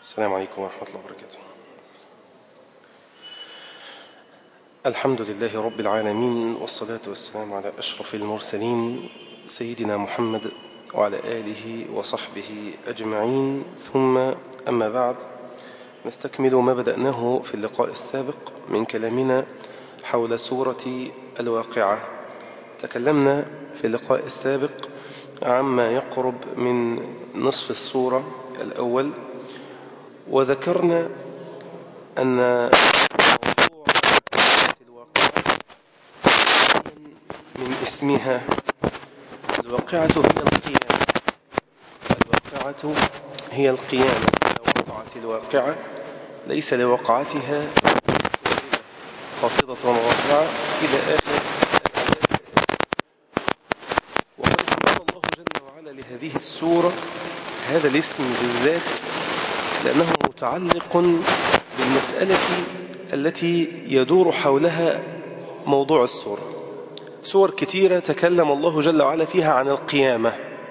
السلام عليكم ورحمة الله وبركاته الحمد لله رب العالمين والصلاة والسلام على أشرف المرسلين سيدنا محمد وعلى آله وصحبه أجمعين ثم أما بعد نستكمل ما بدأناه في اللقاء السابق من كلامنا حول سورة الواقعة تكلمنا في اللقاء السابق عما يقرب من نصف السورة الأول وذكرنا أن موضوع سورة الواقعة من اسمها الواقعة هي القيامة الواقعة هي القيامة إذا وقعت الواقعة ليس لوقعتها خافضة رافعة إلى آخر الآيات وقد اختار الله جل وعلا لهذه السورة هذا الاسم بالذات لأنه متعلق بالمسألة التي يدور حولها موضوع السورة سور كثيرة تكلم الله جل وعلا فيها عن القيامة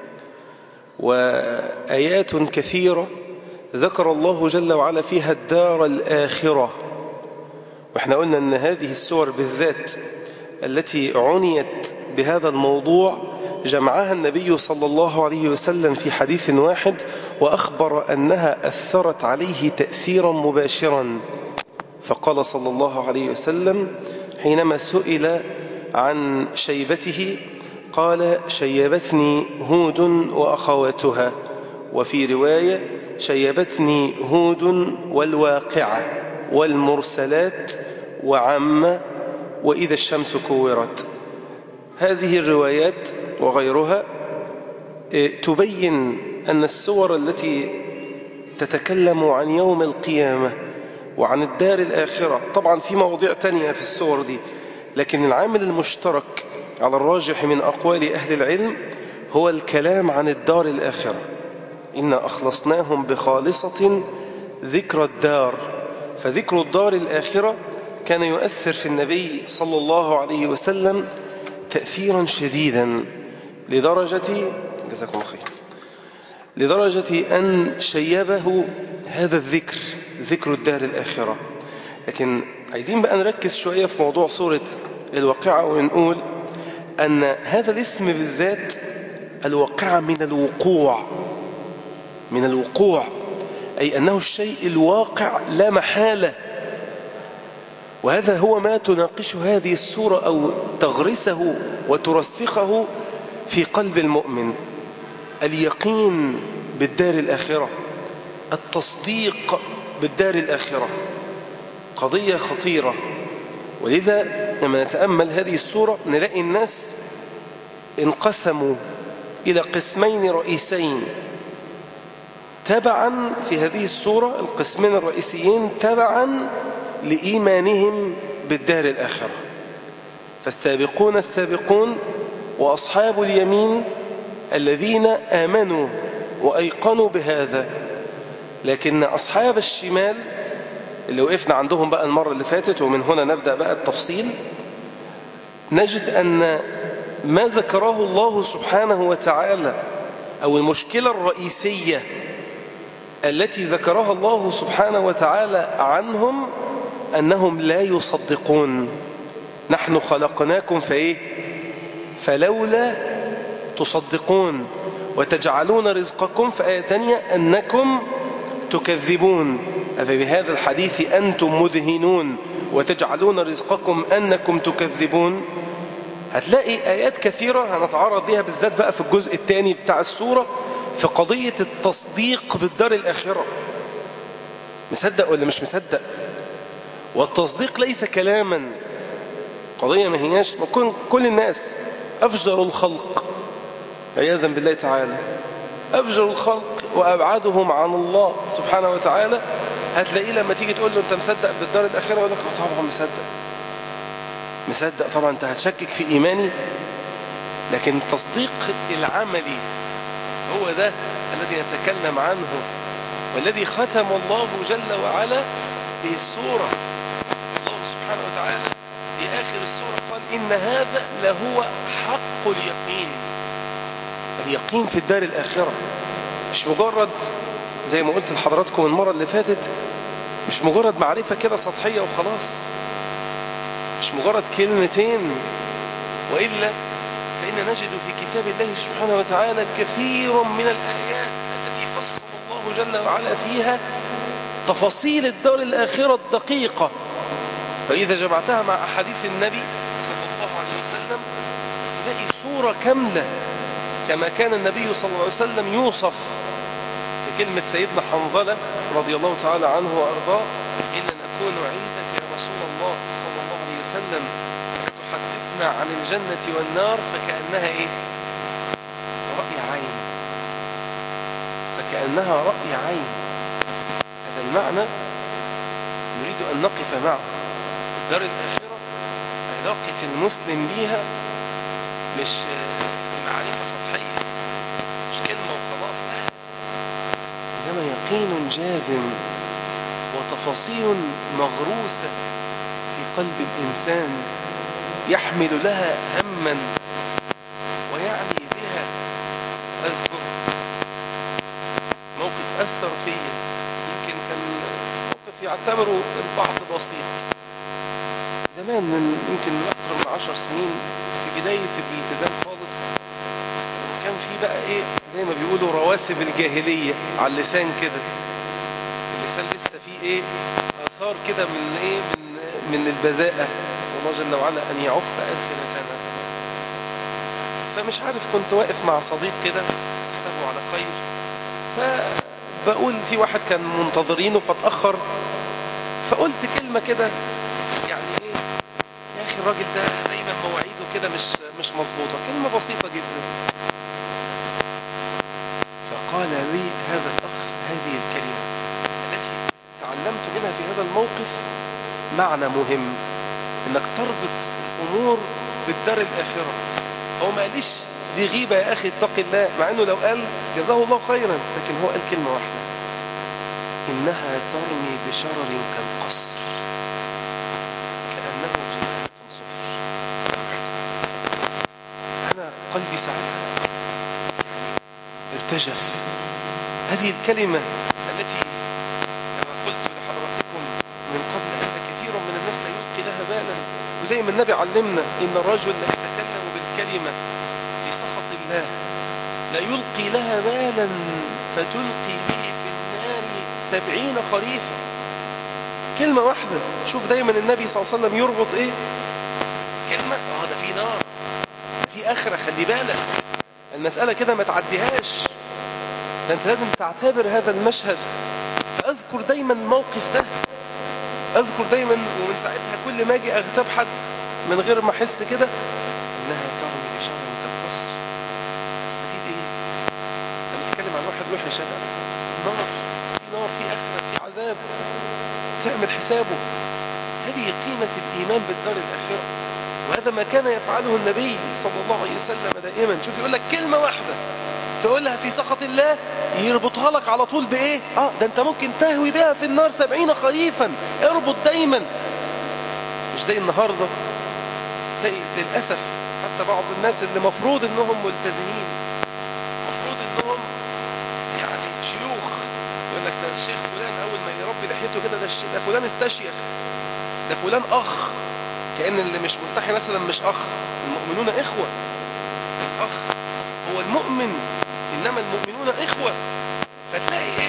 وآيات كثيرة ذكر الله جل وعلا فيها الدار الآخرة وإحنا قلنا أن هذه السور بالذات التي عنيت بهذا الموضوع جمعها النبي صلى الله عليه وسلم في حديث واحد وأخبر أنها أثرت عليه تأثيرا مباشرا فقال صلى الله عليه وسلم حينما سئل عن شيبته قال شيبتني هود وأخواتها وفي رواية شيبتني هود والواقعة والمرسلات وعم وإذا الشمس كورت هذه الروايات وغيرها تبين أن السور التي تتكلم عن يوم القيامة وعن الدار الآخرة طبعا في مواضيع تانية في السور دي لكن العامل المشترك على الراجح من أقوال أهل العلم هو الكلام عن الدار الآخرة إنا أخلصناهم بخالصة ذكر الدار فذكر الدار الآخرة كان يؤثر في النبي صلى الله عليه وسلم تأثيرا شديدا لدرجة جزاكم الله خير لدرجة أن شيبه هذا الذكر ذكر الدار الآخرة لكن عايزين بقى نركز شوية في موضوع سورة الواقعة ونقول أن هذا الاسم بالذات الواقعة من الوقوع من الوقوع أي أنه الشيء الواقع لا محالة وهذا هو ما تناقش هذه السورة أو تغرسه وترسخه في قلب المؤمن اليقين بالدار الآخرة التصديق بالدار الآخرة قضية خطيرة ولذا لما نتأمل هذه السورة نلاقي الناس انقسموا إلى قسمين رئيسين تبعا في هذه السورة القسمين الرئيسيين تبعا لإيمانهم بالدار الآخرة فالسابقون السابقون وأصحاب اليمين الذين آمنوا وأيقنوا بهذا لكن أصحاب الشمال اللي وقفنا عندهم بقى المرة اللي فاتت ومن هنا نبدأ بقى التفصيل نجد أن ما ذكره الله سبحانه وتعالى أو المشكلة الرئيسية التي ذكرها الله سبحانه وتعالى عنهم أنهم لا يصدقون نحن خلقناكم فإيه فلولا تصدقون وتجعلون رزقكم في آية تانية أنكم تكذبون أفبهذا الحديث أنتم مدهنون وتجعلون رزقكم أنكم تكذبون هتلاقي آيات كثيرة هنتعرض ليها بالذات بقى في الجزء الثاني بتاع السورة في قضية التصديق بالدار الآخرة مصدق ولا مش مصدق والتصديق ليس كلاما قضية ما هياش كل الناس أفجر الخلق عياذا بالله تعالى أفجر الخلق وأبعدهم عن الله سبحانه وتعالى هتلاقيه لما تيجي تقول له أنت مصدق بالدار الأخيرة يقول لك طبعا مصدق مصدق طبعا أنت هتشكك في إيماني لكن التصديق العملي هو ده الذي نتكلم عنه والذي ختم الله جل وعلا به السورة الله سبحانه وتعالى في آخر السورة قال إن هذا لهو حق اليقين اليقين في الدار الآخرة مش مجرد زي ما قلت لحضراتكم المرة اللي فاتت مش مجرد معرفة كده سطحية وخلاص مش مجرد كلمتين وإلا فإن نجد في كتاب الله سبحانه وتعالى كثير من الآيات التي فصل الله جل وعلا فيها تفاصيل الدار الآخرة الدقيقة فإذا جمعتها مع أحاديث النبي صلى الله عليه وسلم تلاقي صورة كاملة كما كان النبي صلى الله عليه وسلم يوصف في كلمة سيدنا حنظلة رضي الله تعالى عنه وأرضاه إن نكون عندك يا رسول الله صلى الله عليه وسلم فتحدثنا عن الجنة والنار فكأنها إيه رأي عين فكأنها رأي عين هذا المعنى نريد أن نقف معه الدار الآخرة علاقة المسلم بيها مش معرفة سطحية مش كلمة وخلاص لا إنما يقين جازم وتفاصيل مغروسة في قلب الإنسان يحمل لها هما ويعني بها أذكر موقف أثر فيا يمكن كان موقف يعتبره البعض بسيط زمان من يمكن من أكثر من عشر سنين في بداية الالتزام خالص وكان في بقى إيه زي ما بيقولوا رواسب الجاهلية على اللسان كده اللسان لسه فيه إيه آثار كده من إيه من من البذاءة نسأل الله جل وعلا أن يعف ألسنتنا فمش عارف كنت واقف مع صديق كده حسبه على خير فبقول في واحد كان منتظرينه فاتأخر فقلت كلمة كده يعني ايه يا اخي الراجل ده دايما مواعيده كده مش مش مظبوطه كلمه بسيطه جدا فقال لي هذا الاخ هذه الكلمه التي تعلمت منها في هذا الموقف معنى مهم انك تربط الامور بالدار الاخره هو ما قاليش دي غيبه يا اخي اتق الله مع انه لو قال جزاه الله خيرا لكن هو قال كلمه واحده انها ترمي بشرر كالقصر كأنه جمالة صفر أنا قلبي ساعتها يعني ارتجف هذه الكلمة التي كما قلت لحضراتكم من قبل أن كثير من الناس لا يلقي لها بالا وزي ما النبي علمنا إن الرجل لا يتكلم بالكلمة في سخط الله لا يلقي لها بالا فتلقي به في النار سبعين خريفا كلمة واحدة شوف دايما النبي صلى الله عليه وسلم يربط ايه كلمة اه ده في نار ده في اخرة خلي بالك المسألة كده ما تعديهاش ده انت لازم تعتبر هذا المشهد فاذكر دايما الموقف ده اذكر دايما ومن ساعتها كل ما اجي اغتاب حد من غير ما احس كده انها ترمي بشر كالقصر تستفيد ايه لما تتكلم عن واحد وحش نار في نار في اخرة في عذاب تعمل حسابه هذه قيمة الإيمان بالدار الآخرة وهذا ما كان يفعله النبي صلى الله عليه وسلم دائما شوف يقول لك كلمة واحدة تقولها في سخط الله يربطها لك على طول بإيه آه ده أنت ممكن تهوي بها في النار سبعين خريفا اربط دايما مش زي النهاردة تلاقي للأسف حتى بعض الناس اللي مفروض أنهم ملتزمين مفروض أنهم يعني شيوخ يقول لك ده الشيخ فلان اول ما يربي لحيته كده ده, ده فلان استشيخ ده فلان اخ كان اللي مش ملتحي مثلا مش اخ المؤمنون اخوه الاخ هو المؤمن انما المؤمنون اخوه فتلاقي ايه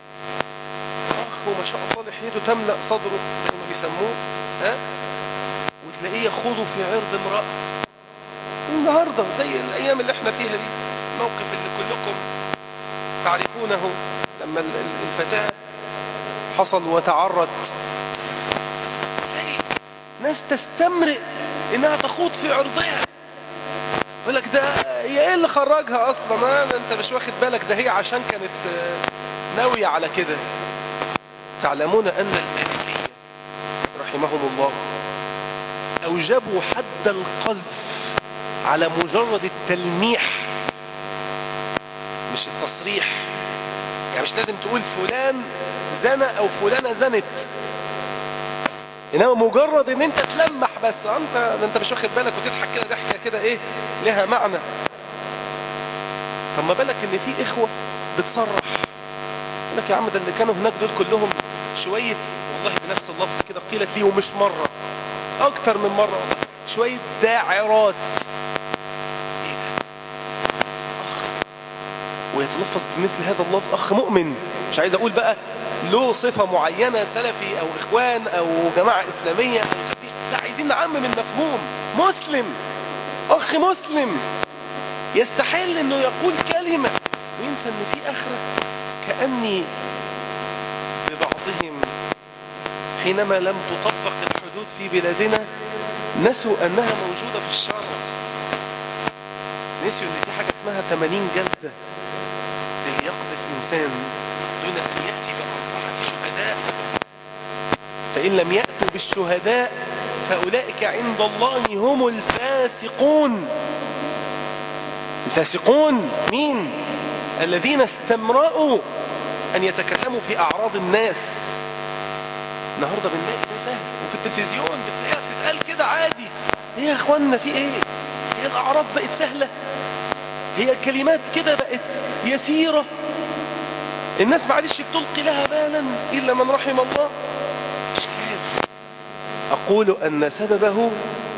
اخ وما شاء الله لحيته تملا صدره زي ما بيسموه ها وتلاقيه يخوض في عرض امراه النهارده زي الايام اللي احنا فيها دي الموقف اللي كلكم تعرفونه لما الفتاة حصل وتعرت تلاقي ناس تستمرئ انها تخوض في عرضها يقول لك ده هي ايه اللي خرجها اصلا ما انت مش واخد بالك ده هي عشان كانت ناوية على كده تعلمون ان المالكية رحمهم الله اوجبوا حد القذف على مجرد التلميح مش التصريح يعني مش لازم تقول فلان زنى او فلانة زنت انما مجرد ان انت تلمح بس انت انت مش واخد بالك وتضحك كده ضحكه كده ايه لها معنى طب ما بالك ان في اخوه بتصرح لك يا عم ده اللي كانوا هناك دول كلهم شوية والله بنفس اللفظ كده قيلت لي ومش مرة أكتر من مرة والله شوية داعرات إيه ده؟ أخ ويتلفظ بمثل هذا اللفظ أخ مؤمن مش عايز أقول بقى له صفة معينة سلفي أو إخوان أو جماعة إسلامية أو تبليغ لا عايزين نعمم المفهوم مسلم أخ مسلم يستحل أنه يقول كلمة وينسى أن في آخرة كأني ببعضهم حينما لم تطبق الحدود في بلادنا نسوا أنها موجودة في الشرع نسوا أن في حاجة اسمها 80 جلدة اللي يقذف إنسان دون أن يأتي بأربعة شهداء فإن لم يأتوا بالشهداء فأولئك عند الله هم الفاسقون الفاسقون مين؟ الذين استمرأوا أن يتكلموا في أعراض الناس النهاردة بنلاقي ده سهل وفي التلفزيون بتلاقيها بتتقال كده عادي ايه يا اخوانا في ايه هي الأعراض بقت سهلة هي الكلمات كده بقت يسيرة الناس ما عادش بتلقي لها بالا إلا من رحم الله إشكال أقول أن سببه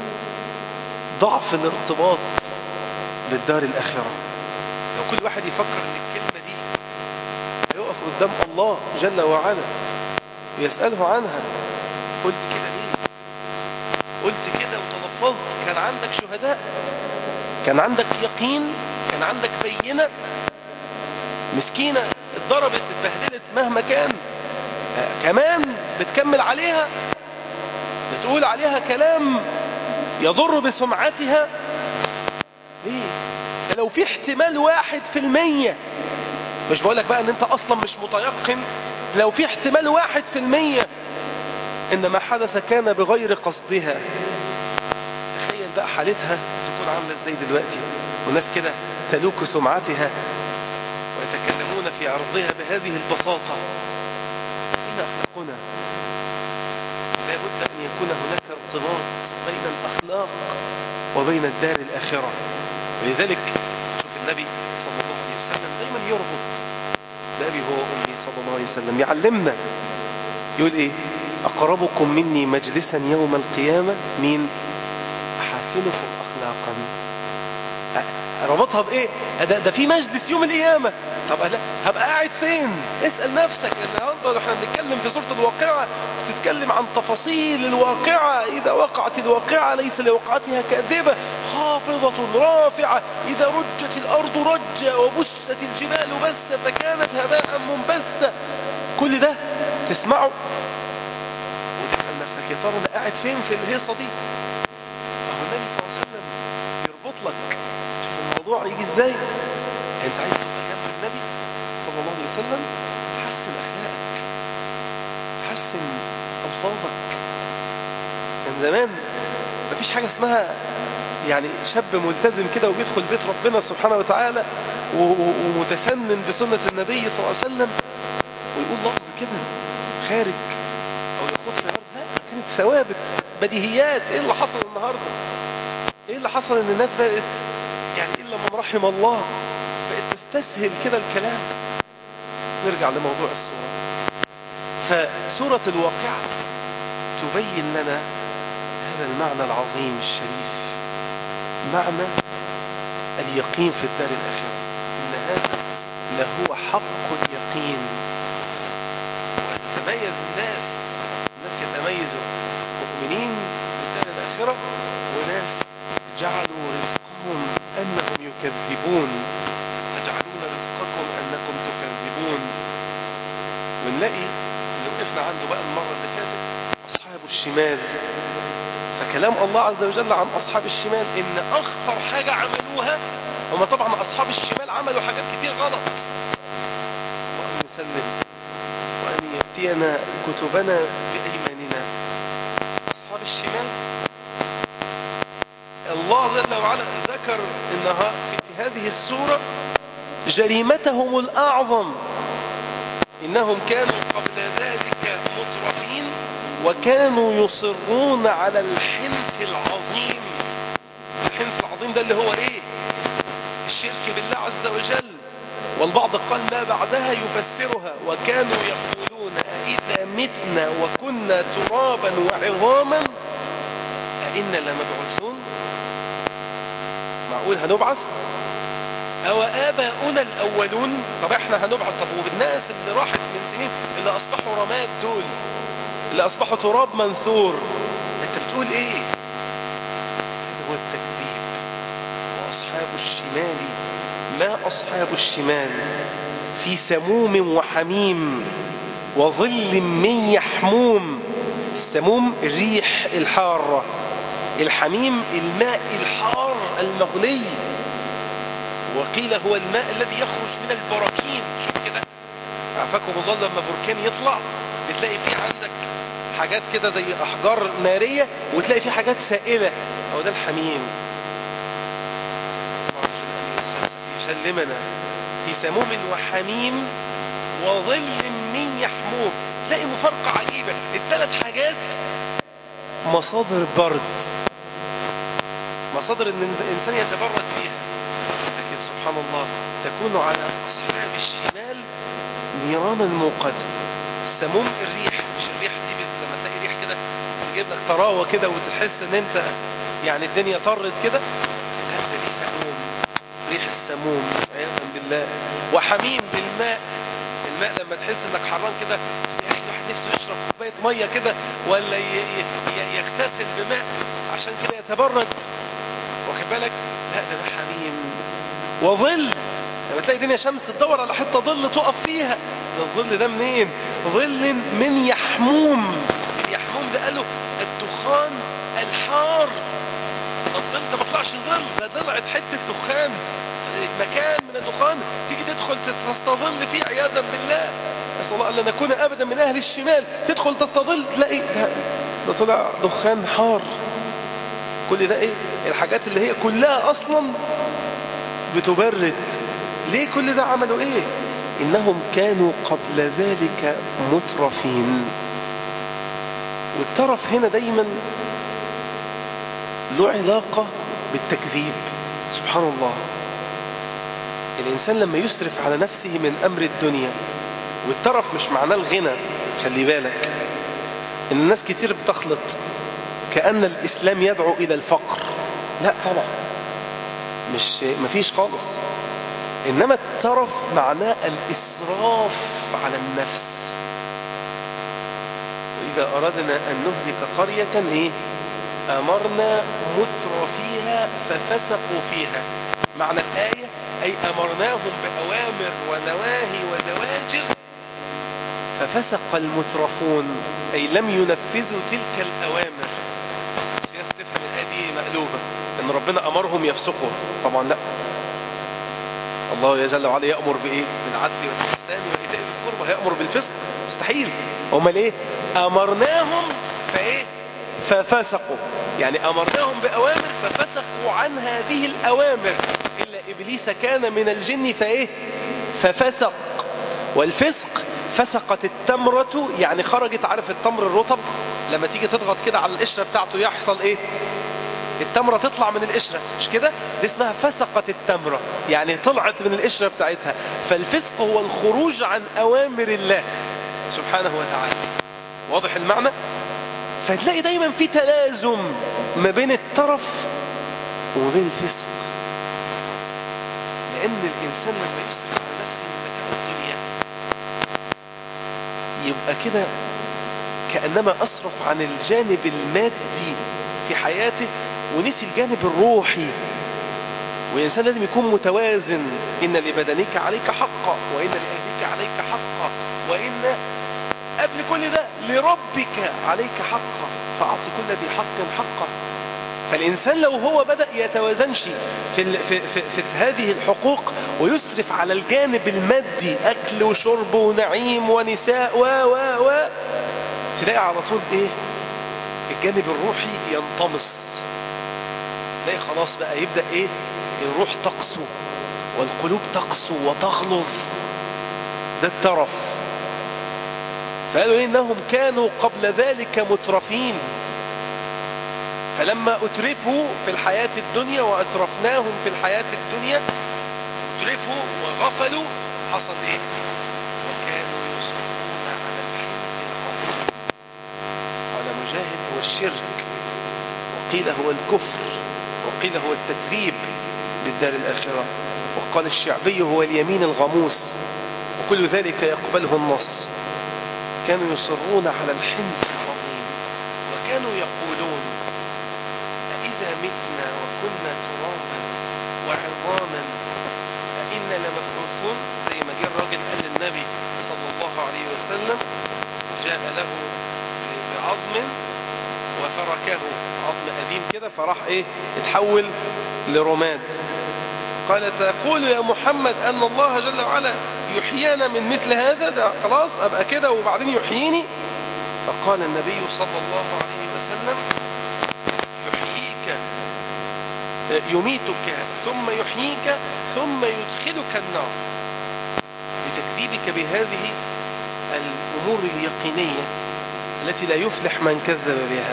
ضعف الارتباط بالدار الآخرة لو كل واحد يفكر أن الكلمة دي هيقف قدام الله جل وعلا ويسأله عنها قلت كده ليه قلت كده وتلفظت كان عندك شهداء كان عندك يقين كان عندك بينة مسكينة اتضربت اتبهدلت مهما كان آه كمان بتكمل عليها بتقول عليها كلام يضر بسمعتها ليه ده لو في احتمال واحد في المية مش بقولك بقى ان انت اصلا مش متيقن لو في احتمال واحد في المية ان ما حدث كان بغير قصدها تخيل بقى حالتها تكون عاملة ازاي دلوقتي وناس كده تلوك سمعتها ويتكلمون في عرضها بهذه البساطة أين أخلاقنا لا بد أن يكون هناك ارتباط بين الأخلاق وبين الدار الآخرة ولذلك شوف النبي صلى الله عليه وسلم دايما يربط بأبي هو أمي صلى الله عليه وسلم يعلمنا يقول إيه أقربكم مني مجلسا يوم القيامة مين أحاسنكم أخلاقا ربطها بإيه ده, ده في مجلس يوم القيامة طب لا هبقى قاعد فين اسأل نفسك النهارده احنا بنتكلم في سورة الواقعة بتتكلم عن تفاصيل الواقعة إذا وقعت الواقعة ليس لوقعتها كاذبة خافضة رافعة إذا رجت الأرض رجا وبست الجبال بس فكانت هباء منبسة كل ده تسمعه وتسأل نفسك يا ترى أنا قاعد فين في الهيصة دي أهو النبي صلى الله عليه وسلم يربط لك شوف الموضوع يجي إزاي أنت عايز تبقى جنب النبي صلى الله عليه وسلم تحسن أخلاقك تحسن ألفاظك كان زمان مفيش حاجة اسمها يعني شاب ملتزم كده وبيدخل بيت ربنا سبحانه وتعالى ومتسنن بسنة النبي صلى الله عليه وسلم ويقول لفظ كده خارج أو يخوض في الأرض لا كانت ثوابت بديهيات إيه اللي حصل النهاردة إيه اللي حصل إن الناس بقت يعني إلا من رحم الله بقت تستسهل كده الكلام نرجع لموضوع السورة فسورة الواقعة تبين لنا هذا المعنى العظيم الشريف معنى اليقين في الدار الآخرة إن هذا لهو حق اليقين ويتميز الناس الناس يتميزوا مؤمنين بالدار الآخرة وناس جعلوا رزقهم أنهم يكذبون تجعلون رزقكم أنكم تكذبون ونلاقي اللي وقفنا عنده بقى المرة اللي فاتت أصحاب الشمال فكلام الله عز وجل عن أصحاب الشمال إن أخطر حاجة عملوها هم طبعا أصحاب الشمال عملوا حاجات كتير غلط نسأل الله أن يسلم وأن يأتينا كتبنا بأيماننا أصحاب الشمال الله جل وعلا ذكر إنها في, في هذه السورة جريمتهم الأعظم إنهم كانوا قبل ذلك مترفين وكانوا يصرون على الحنث العظيم الحنث العظيم ده اللي هو إيه الشرك بالله عز وجل والبعض قال ما بعدها يفسرها وكانوا يقولون أئذا متنا وكنا ترابا وعظاما أئنا لمبعوثون معقول هنبعث أو آباؤنا الأولون طب احنا هنبعث طب والناس اللي راحت من سنين اللي أصبحوا رماد دول اللي أصبحوا تراب منثور أنت بتقول إيه هذا هو التكذيب وأصحاب الشمال ما أصحاب الشمال في سموم وحميم وظل من يحموم السموم الريح الحارة الحميم الماء الحار المغلي وقيل هو الماء الذي يخرج من البراكين شوف كده عفاكم الله لما بركان يطلع بتلاقي فيه عندك حاجات كده زي أحجار نارية وتلاقي فيه حاجات سائلة أو ده الحميم يسلمنا في سموم وحميم وظل من يحموم تلاقي مفارقة عجيبة الثلاث حاجات مصادر برد مصادر ان الانسان يتبرد فيها لكن سبحان الله تكون على اصحاب الشمال نيران موقدة السموم الريح مش الريح دي لما تلاقي ريح كده تجيب لك طراوه كده وتحس ان انت يعني الدنيا طرت كده لا ده دي سموم ريح السموم عياذا بالله وحميم بالماء الماء لما تحس انك حران كده يا اخي الواحد نفسه يشرب كوبايه ميه كده ولا يغتسل بماء عشان كده يتبرد واخد بالك لا ده ده حميم وظل لما تلاقي الدنيا شمس تدور على حته ظل تقف فيها ده الظل ده منين ظل من يحموم اليحموم ده قالوا الدخان الحار الظل ده ما طلعش ظل ده طلعت حته دخان مكان من الدخان تيجي تدخل تستظل فيه عياذا بالله نسال الله الا نكون ابدا من اهل الشمال تدخل تستظل تلاقي ده, ده طلع دخان حار كل ده ايه الحاجات اللي هي كلها اصلا بتبرد ليه كل ده عملوا ايه انهم كانوا قبل ذلك مترفين والترف هنا دايما له علاقة بالتكذيب سبحان الله الإنسان لما يسرف على نفسه من أمر الدنيا والترف مش معناه الغنى خلي بالك إن الناس كتير بتخلط كأن الإسلام يدعو إلى الفقر لا طبعا مش مفيش خالص إنما الترف معناه الإسراف على النفس وإذا أردنا أن نهلك قرية إيه؟ أمرنا متر فيها ففسقوا فيها معنى الآية أي أمرناهم بأوامر ونواهي وزواجر ففسق المترفون أي لم ينفذوا تلك الأوامر بس في ناس تفهم الآية دي مقلوبة إن ربنا أمرهم يفسقوا طبعا لا الله جل وعلا يأمر بإيه؟ بالعدل والإحسان وإيتاء ذي القربى هيأمر بالفسق مستحيل امال إيه؟ أمرناهم فإيه؟ ففسقوا يعني أمرناهم بأوامر ففسقوا عن هذه الأوامر إلا إبليس كان من الجن فإيه ففسق والفسق فسقت التمرة يعني خرجت عارف التمر الرطب لما تيجي تضغط كده على القشرة بتاعته يحصل إيه التمرة تطلع من القشرة مش كده دي اسمها فسقت التمرة يعني طلعت من القشرة بتاعتها فالفسق هو الخروج عن أوامر الله سبحانه وتعالى واضح المعنى فتلاقي دايما في تلازم ما بين الترف وما بين الفسق لأن الإنسان لما يسرف على نفسه متاع الدنيا يبقى كده كأنما أسرف عن الجانب المادي في حياته ونسي الجانب الروحي والإنسان لازم يكون متوازن إن لبدنك عليك حقا وإن لأهلك عليك حقا وإن قبل كل ده لربك عليك حقا فأعطي كل ذي حق حقه فالإنسان لو هو بدأ يتوازنش في, في, في, في هذه الحقوق ويسرف على الجانب المادي أكل وشرب ونعيم ونساء و و و تلاقي على طول إيه الجانب الروحي ينطمس تلاقي خلاص بقى يبدأ إيه الروح تقسو والقلوب تقسو وتغلظ ده الترف فقالوا إنهم كانوا قبل ذلك مترفين فلما أترفوا في الحياة الدنيا وأترفناهم في الحياة الدنيا أترفوا وغفلوا حصل ايه وكانوا يصرون على الحنث العظيم قال مجاهد هو الشرك وقيل هو الكفر وقيل هو التكذيب بالدار الآخرة وقال الشعبي هو اليمين الغموس وكل ذلك يقبله النص كانوا يصرون على الحنث العظيم وكانوا يقولون أإذا متنا وكنا ترابا وعظاما أئنا لمبعوثون زي ما جه الراجل قال للنبي صلى الله عليه وسلم جاء له بعظم وفركه عظم قديم كده فراح ايه اتحول لرماد قال تقول يا محمد أن الله جل وعلا يحيينا من مثل هذا ده خلاص أبقى كده وبعدين يحييني فقال النبي صلى الله عليه وسلم يحييك يميتك ثم يحييك ثم يدخلك النار لتكذيبك بهذه الأمور اليقينية التي لا يفلح من كذب بها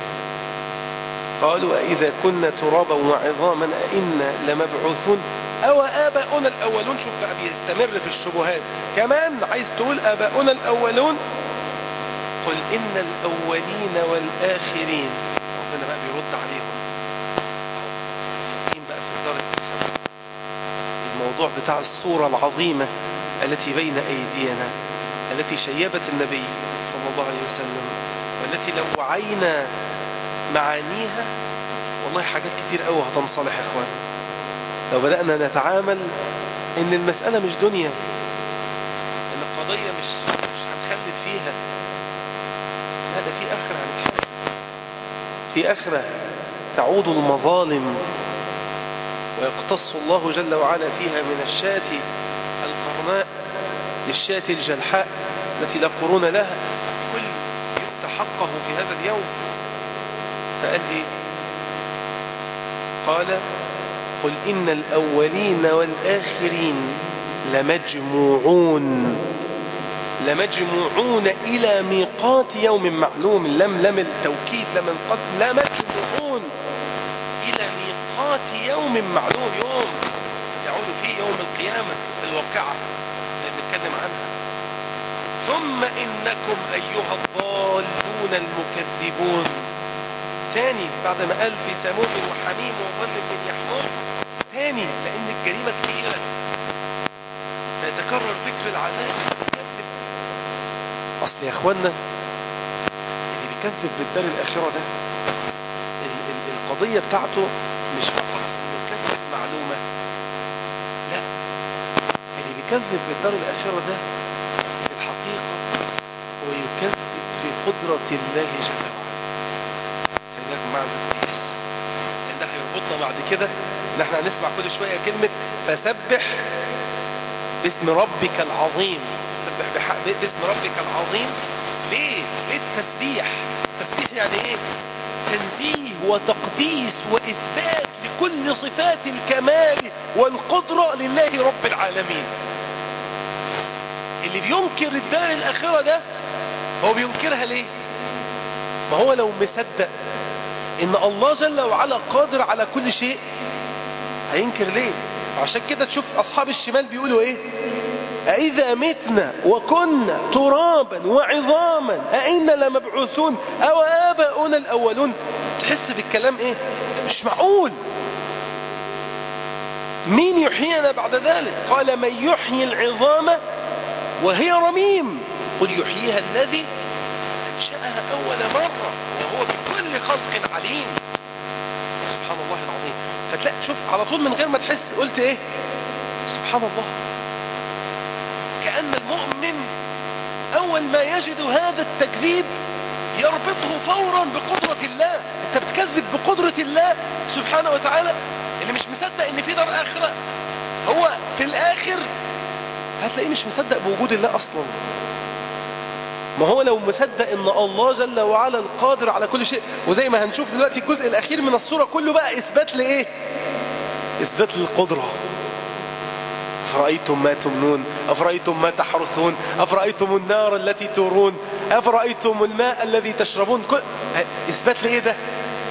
قالوا أئذا كنا ترابا وعظاما أئنا لمبعوثون أو آباؤنا الأولون شوف بقى بيستمر في الشبهات كمان عايز تقول آباؤنا الأولون قل إن الأولين والآخرين ربنا بقى بيرد عليهم يقين بقى في الدار الآخرة الموضوع بتاع الصورة العظيمة التي بين أيدينا التي شيبت النبي صلى الله عليه وسلم والتي لو وعينا معانيها والله حاجات كتير قوي هتنصلح يا اخوان لو بدأنا نتعامل ان المسألة مش دنيا ان القضية مش مش هنخلد فيها لا ده في آخرة هنتحاسب في آخرة تعود المظالم ويقتص الله جل وعلا فيها من الشاة القرناء للشاة الجلحاء التي لا قرون لها كل يؤتى حقه في هذا اليوم فقال ايه قال قل إن الأولين والآخرين لمجموعون لمجموعون إلى ميقات يوم معلوم لم لم التوكيد لم القد لمجموعون إلى ميقات يوم معلوم يوم يعود فيه يوم القيامة الواقعة اللي بنتكلم عنها ثم إنكم أيها الضالون المكذبون تاني بعد ما قال في سموم وحميم وظل من يحموم تاني لأن الجريمة كبيرة فيتكرر ذكر العذاب بيكذب أصل يا أخوانا اللي بيكذب بالدار الآخرة ده ال- ال- القضية بتاعته مش فقط إنه يكذب معلومة لا اللي بيكذب بالدار الآخرة ده في الحقيقة هو يكذب في قدرة الله جل وعلا خلينا معنى كويس لان ده هيربطنا بعد كده ان احنا هنسمع كل شويه كلمه فسبح باسم ربك العظيم سبح بحق باسم ربك العظيم ليه؟ ليه التسبيح؟ التسبيح يعني ايه؟ تنزيه وتقديس واثبات لكل صفات الكمال والقدره لله رب العالمين. اللي بينكر الدار الاخره ده هو بينكرها ليه؟ ما هو لو مصدق ان الله جل وعلا قادر على كل شيء هينكر ليه عشان كده تشوف اصحاب الشمال بيقولوا ايه أإذا متنا وكنا ترابا وعظاما أئنا لمبعوثون أو آباؤنا الأولون تحس بالكلام إيه مش معقول مين يحيينا بعد ذلك قال من يحيي العظام وهي رميم قل يحييها الذي أنشأها أول مرة وهو بكل خلق عليم سبحان الله العظيم فتلاقي شوف على طول من غير ما تحس قلت ايه سبحان الله كأن المؤمن أول ما يجد هذا التكذيب يربطه فورا بقدرة الله انت بتكذب بقدرة الله سبحانه وتعالى اللي مش مصدق ان في دار آخرة هو في الآخر هتلاقيه مش مصدق بوجود الله أصلا ما هو لو مصدق ان الله جل وعلا القادر على كل شيء وزي ما هنشوف دلوقتي الجزء الاخير من الصورة كله بقى اثبات لايه اثبات للقدرة أفرأيتم ما تمنون أفرأيتم ما تحرثون أفرأيتم النار التي تورون أفرأيتم الماء الذي تشربون كل... إثبات لإيه ده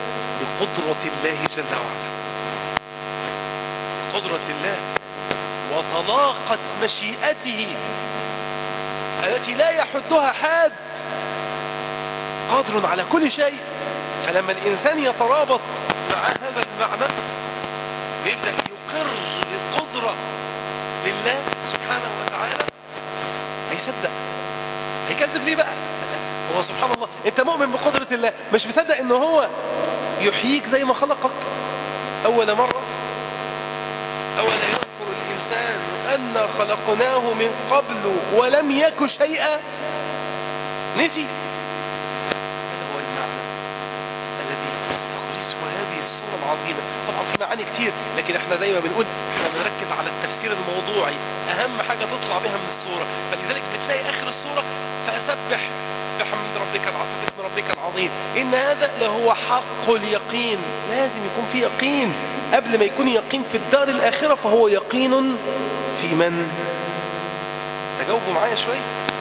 لقدرة الله جل وعلا قدرة الله وطلاقة مشيئته التي لا يحدها حاد قادر على كل شيء فلما الإنسان يترابط مع هذا المعنى ويبدأ يقر بالقدرة لله سبحانه وتعالى هيصدق هيكذب ليه بقى هو سبحان الله انت مؤمن بقدرة الله مش مصدق ان هو يحييك زي ما خلقك اول مرة اول يذكر الانسان ان خلقناه من قبل ولم يك شيئا نسي هذا هو المعنى الذي تغرسه هذه الصورة العظيمة طبعا في معاني كتير لكن احنا زي ما بنقول احنا بنركز على التفسير الموضوعي اهم حاجة تطلع بها من الصورة فلذلك بتلاقي اخر الصورة فاسبح بحمد ربك العظيم باسم ربك العظيم إن هذا لهو حق اليقين لازم يكون في يقين قبل ما يكون يقين في الدار الآخرة فهو يقين في من تجاوبوا معايا شوي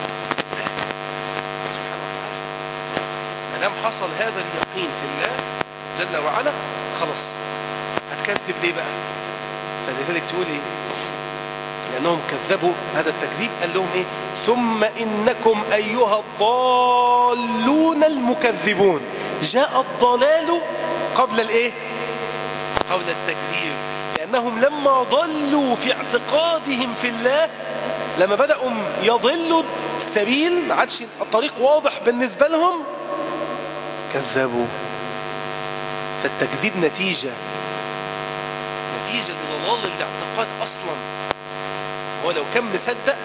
سبحانه وتعالى ما دام حصل هذا اليقين في الله جل وعلا خلاص هتكذب ليه بقى فلذلك تقول ايه لأنهم كذبوا هذا التكذيب قال لهم ايه ثم إنكم أيها الضالون المكذبون جاء الضلال قبل الإيه؟ قبل التكذيب لأنهم لما ضلوا في اعتقادهم في الله لما بدأوا يضلوا السبيل ما عادش الطريق واضح بالنسبة لهم كذبوا فالتكذيب نتيجة نتيجة لضلال الاعتقاد أصلا هو لو كان مصدق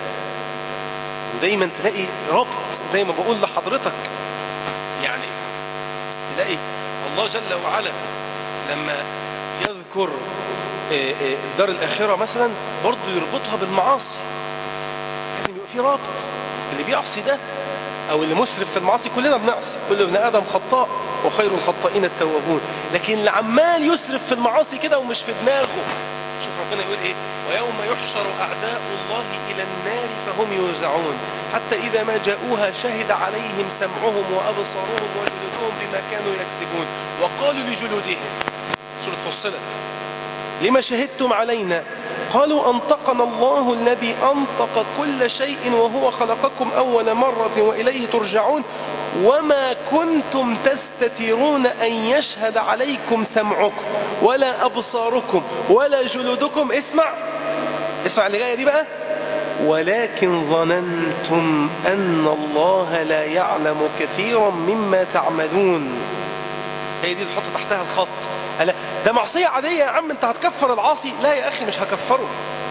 ودايما تلاقي ربط زي ما بقول لحضرتك يعني تلاقي الله جل وعلا لما يذكر الدار الآخرة مثلا برضه يربطها بالمعاصي لازم يبقى في رابط اللي بيعصي ده أو اللي مسرف في المعاصي كلنا بنعصي كل ابن آدم خطاء وخير الخطائين التوابون لكن اللي عمال يسرف في المعاصي كده ومش في دماغه شوف ربنا يقول ايه ويوم يحشر أعداء الله إلى النار فهم يوزعون حتى إذا ما جاءوها شهد عليهم سمعهم وأبصارهم وجلودهم بما كانوا يكسبون وقالوا لجلودهم سورة فصلت لما شهدتم علينا قالوا أنطقنا الله الذي أنطق كل شيء وهو خلقكم أول مرة وإليه ترجعون وما كنتم تستترون أن يشهد عليكم سمعكم ولا أبصاركم ولا جلودكم اسمع اسمع اللي جاية دي بقى ولكن ظننتم أن الله لا يعلم كثيرا مما تعملون هي دي تحط تحتها الخط ألا ده معصية عادية يا عم انت هتكفر العاصي لا يا أخي مش هكفره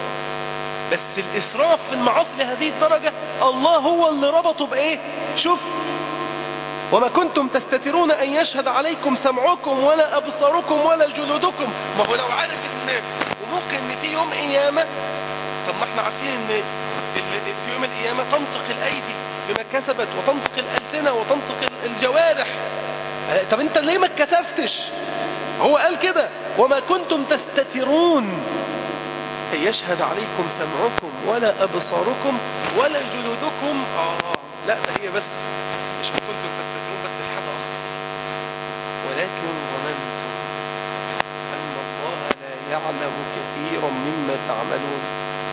بس الإسراف في المعاصي لهذه الدرجة الله هو اللي ربطه بإيه شوف وما كنتم تستترون أن يشهد عليكم سمعكم ولا أبصاركم ولا جلودكم ما هو لو عارف إن وممكن إن في يوم قيامة طب ما احنا عارفين إن في يوم القيامة تنطق الأيدي بما كسبت وتنطق الألسنة وتنطق الجوارح طب انت ليه ما اتكسفتش هو قال كده وما كنتم تستترون أن يشهد عليكم سمعكم ولا أبصاركم ولا جلودكم آه لا ده هي بس مش ما كنتم تستترون بس دي حاجة أخطر ولكن ظننتم أن الله لا يعلم كثيرا مما تعملون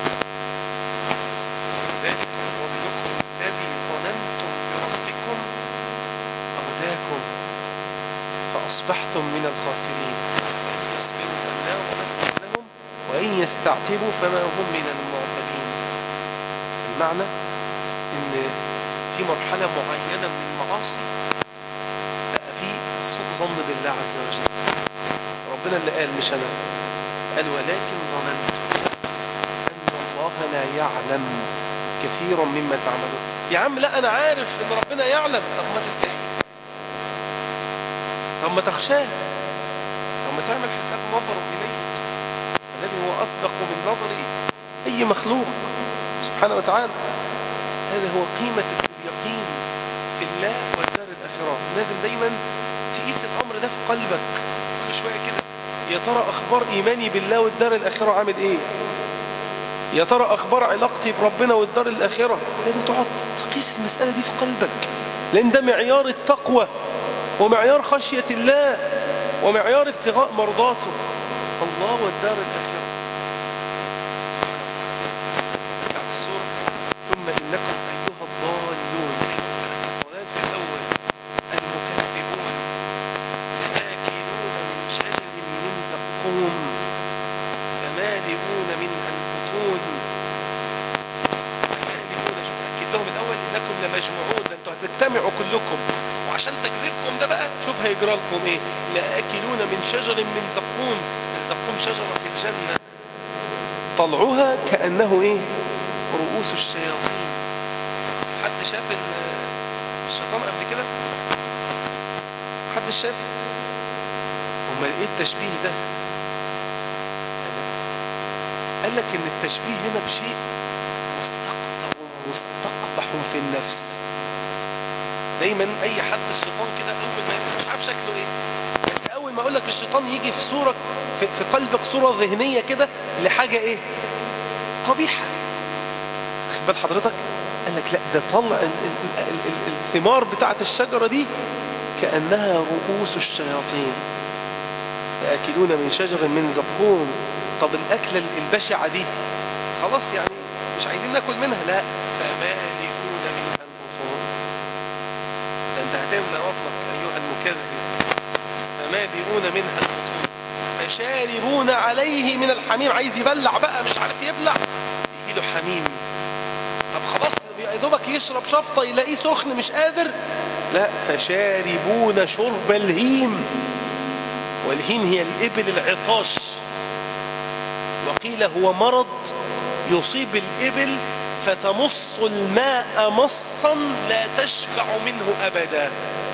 ذلك ظنكم الذي ظننتم بربكم أرداكم فأصبحتم من الخاسرين إن يصبروا فالنار مثوى لهم وإن يستعتبوا فما هم من المعتبين المعنى إن في مرحلة معينة من المعاصي بقى في سوء ظن بالله عز وجل ربنا اللي قال مش أنا قال ولكن ظننت أن الله لا يعلم كثيرا مما تعملون يا عم لا أنا عارف إن ربنا يعلم طب ما تستحي طب ما تخشاه طب ما تعمل حساب نظره إليه الذي هو أسبق من نظر أي مخلوق سبحانه وتعالى هذا هو قيمة اليقين في الله والدار الآخرة لازم دايما تقيس الأمر ده في قلبك كل شوية كده يا ترى أخبار إيماني بالله والدار الآخرة عامل إيه يا ترى أخبار علاقتي بربنا والدار الآخرة لازم تقعد تقيس المسألة دي في قلبك لأن ده معيار التقوى ومعيار خشية الله ومعيار ابتغاء مرضاته الله والدار الآخرة لمجموعون ده انتوا هتجتمعوا كلكم وعشان تكذيبكم ده بقى شوف هيجرى لكم ايه لآكلون من شجر من زقوم الزقوم شجرة في الجنة طلعها كأنه ايه رؤوس الشياطين حد شاف الشيطان قبل كده حد شاف امال ايه التشبيه ده قال لك ان التشبيه هنا بشيء مستقذر مستقبح في النفس دايما اي حد الشيطان كده اول ما مش عارف شكله ايه بس اول ما اقول لك الشيطان يجي في صوره في, في قلبك صوره ذهنيه كده لحاجه ايه قبيحه خد بال حضرتك قال لك لا ده طلع ال ال ال ال الثمار بتاعه الشجره دي كانها رؤوس الشياطين ياكلون من شجر من زقوم طب الاكله البشعه دي خلاص يعني مش عايزين ناكل منها لا فمالئون منها البطون ده انت هتملى بطنك ايها المكذب فمالئون منها البطون فشاربون عليه من الحميم عايز يبلع بقى مش عارف يبلع يجي له حميم طب خلاص يا دوبك يشرب شفطه يلاقيه سخن مش قادر لا فشاربون شرب الهيم والهيم هي الإبل العطاش وقيل هو مرض يصيب الإبل فتمص الماء مصا لا تشبع منه أبدا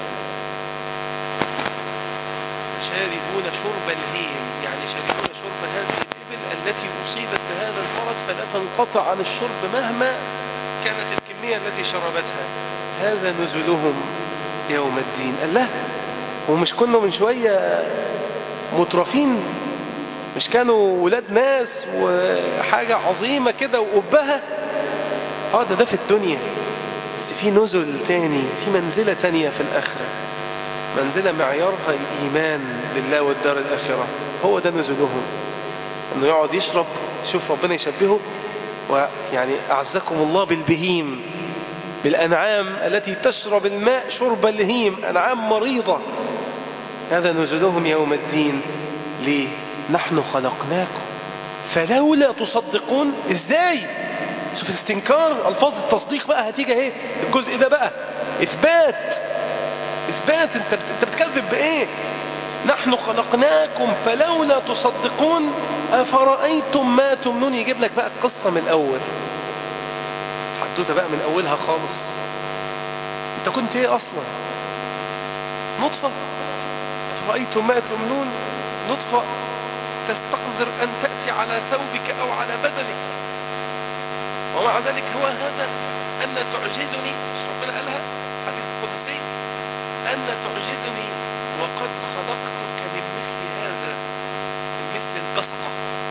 شاربون شرب الهيم يعني شاربون شرب هذه الإبل التي أصيبت بهذا المرض فلا تنقطع عن الشرب مهما كانت الكمية التي شربتها هذا نزلهم يوم الدين قال لا ومش كنا من شوية مترفين مش كانوا ولاد ناس وحاجة عظيمة كده وقبها اه ده ده في الدنيا بس في نزل تاني في منزلة تانية في الآخرة منزلة معيارها الإيمان بالله والدار الآخرة هو ده نزلهم أنه يقعد يشرب شوف ربنا يشبهه ويعني أعزكم الله بالبهيم بالأنعام التي تشرب الماء شرب الهيم أنعام مريضة هذا نزلهم يوم الدين ليه نحن خلقناكم فلولا تصدقون ازاي شوف الاستنكار الفاظ التصديق بقى هتيجي اهي الجزء ده بقى اثبات اثبات انت انت بتكذب بايه نحن خلقناكم فلولا تصدقون افرايتم ما تمنون يجيب لك بقى القصه من الاول حدوته بقى من اولها خالص انت كنت ايه اصلا نطفه افرايتم ما تمنون نطفه تستقدر أن تأتي على ثوبك أو على بدنك ومع ذلك هو هذا أن تعجزني مش ربنا قالها حديث قدسي أن تعجزني وقد خلقتك من مثل هذا من مثل البصقة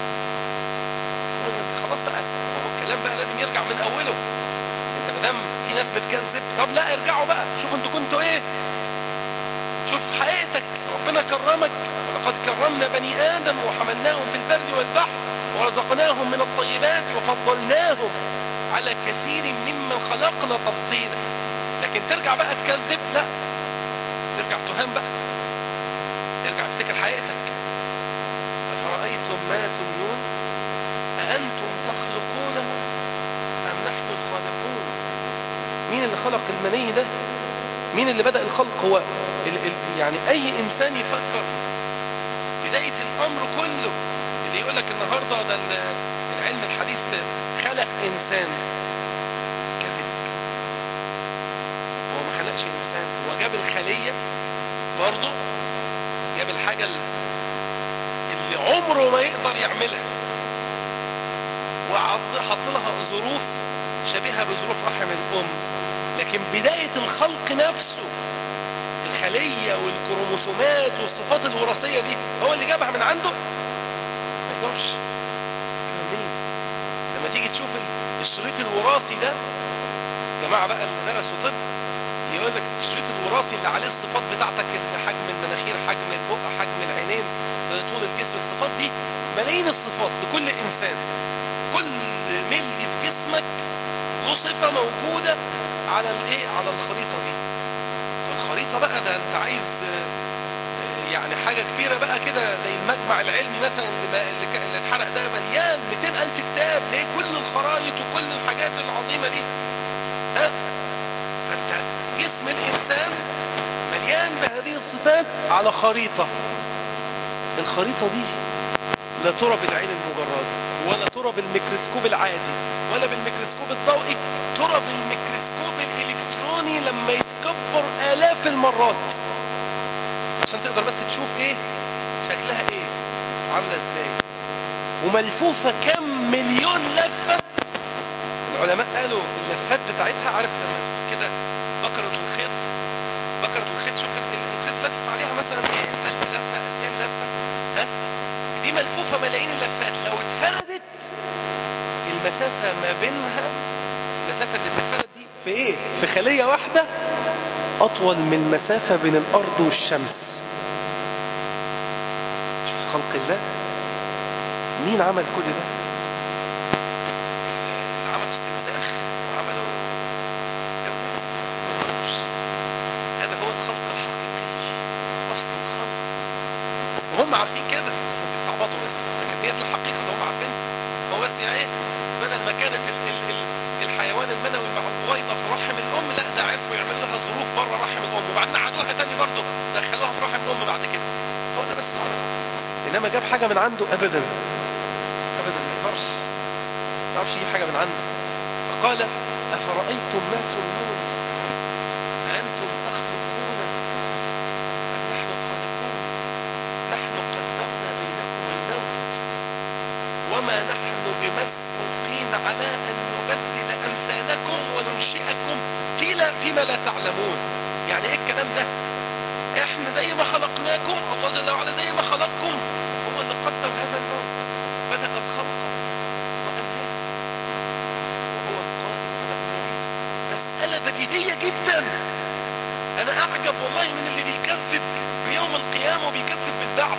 خلاص بقى هو الكلام بقى لازم يرجع من أوله انت مدام في ناس بتكذب طب لا ارجعوا بقى شوفوا انتوا كنتوا ايه شوف حقيقتك ربنا كرمك ولقد كرمنا بني آدم وحملناهم في البر والبحر ورزقناهم من الطيبات وفضلناهم على كثير ممن خلقنا تفضيلا لكن ترجع بقى تكذب لا ترجع تهان بقى ارجع افتكر حقيقتك أفرأيتم ما تمنون أأنتم تخلقونه أم نحن الخالقون مين اللي خلق المني ده مين اللي بدأ الخلق هو ال ال يعني أي إنسان يفكر بداية الأمر كله اللي يقول لك النهاردة ده العلم الحديث خلق إنسان كذب هو ما خلقش إنسان هو جاب الخلية برضه جاب الحاجة اللي عمره ما يقدر يعملها وحط لها ظروف شبيهة بظروف رحم الأم لكن بداية الخلق نفسه الخلية والكروموسومات والصفات الوراثية دي هو اللي جابها من عنده ما يقدرش ليه لما تيجي تشوف الشريط الوراثي ده جماعة بقى اللي درسوا طب يقول لك الشريط الوراثي اللي عليه الصفات بتاعتك حجم المناخير حجم البق حجم العينين طول الجسم الصفات دي ملايين الصفات لكل إنسان كل ملي في جسمك له صفة موجودة على الايه على الخريطة دي الخريطة بقى ده انت عايز يعني حاجة كبيرة بقى كده زي المجمع العلمي مثلا اللي, اللي, اللي اتحرق ده مليان 200 ألف كتاب ليه كل الخرايط وكل الحاجات العظيمة دي ها هذه الصفات على خريطة الخريطة دي لا ترى بالعين المجردة ولا ترى بالميكروسكوب العادي ولا بالميكروسكوب الضوئي ترى بالميكروسكوب الإلكتروني لما يتكبر آلاف المرات عشان تقدر بس تشوف ايه شكلها ايه عاملة ازاي وملفوفة كم مليون لفة العلماء قالوا اللفات بتاعتها عارف لما كده بكرة الخيط بكرة الخيط شوف الخيط لف عليها مثلا ايه 1000 لفة 2000 لفة ها دي ملفوفة ملايين اللفات لو اتفردت المسافة ما بينها المسافة اللي بتتفرد دي في ايه في خلية واحدة اطول من المسافة بين الارض والشمس شوف خلق الله مين عمل كل ده عملوا استنساخ وعملوا هذا هو الخلق الحقيقي اصل الخلق وهم عارفين كده بس بيستعبطوا بس لكن هي الحقيقه اللي هم عارفينها هو بس يعني ايه بدل ما كانت ال ال ال الحيوان المنوي مع البويضه في رحم الام لا ده عرفوا يعملوا لها ظروف بره رحم الام وبعدين عادوها تاني برضه دخلوها في رحم الام بعد كده هو ده بس العلماء انما جاب حاجه من عنده ابدا ابدا ما يقدرش ما يعرفش يجيب حاجه من عنده فقال افرايتم ما تمنون أأنتم تخلقون أم نحن الخالقون نحن قدرنا بينكم الموت وما نحن بمسبوقين على أن نبدل أمثالكم وننشئكم في لا فيما لا تعلمون يعني إيه الكلام ده إحنا زي ما خلقناكم الله جل وعلا زي ما خلقكم هو اللي قدر هذا الموت بدأ الخلق وأنهاه وهو القادر على أن يعيده مسألة بديهية جدا أنا أعجب والله من اللي بيكذب بيوم القيامة وبيكذب بالبعث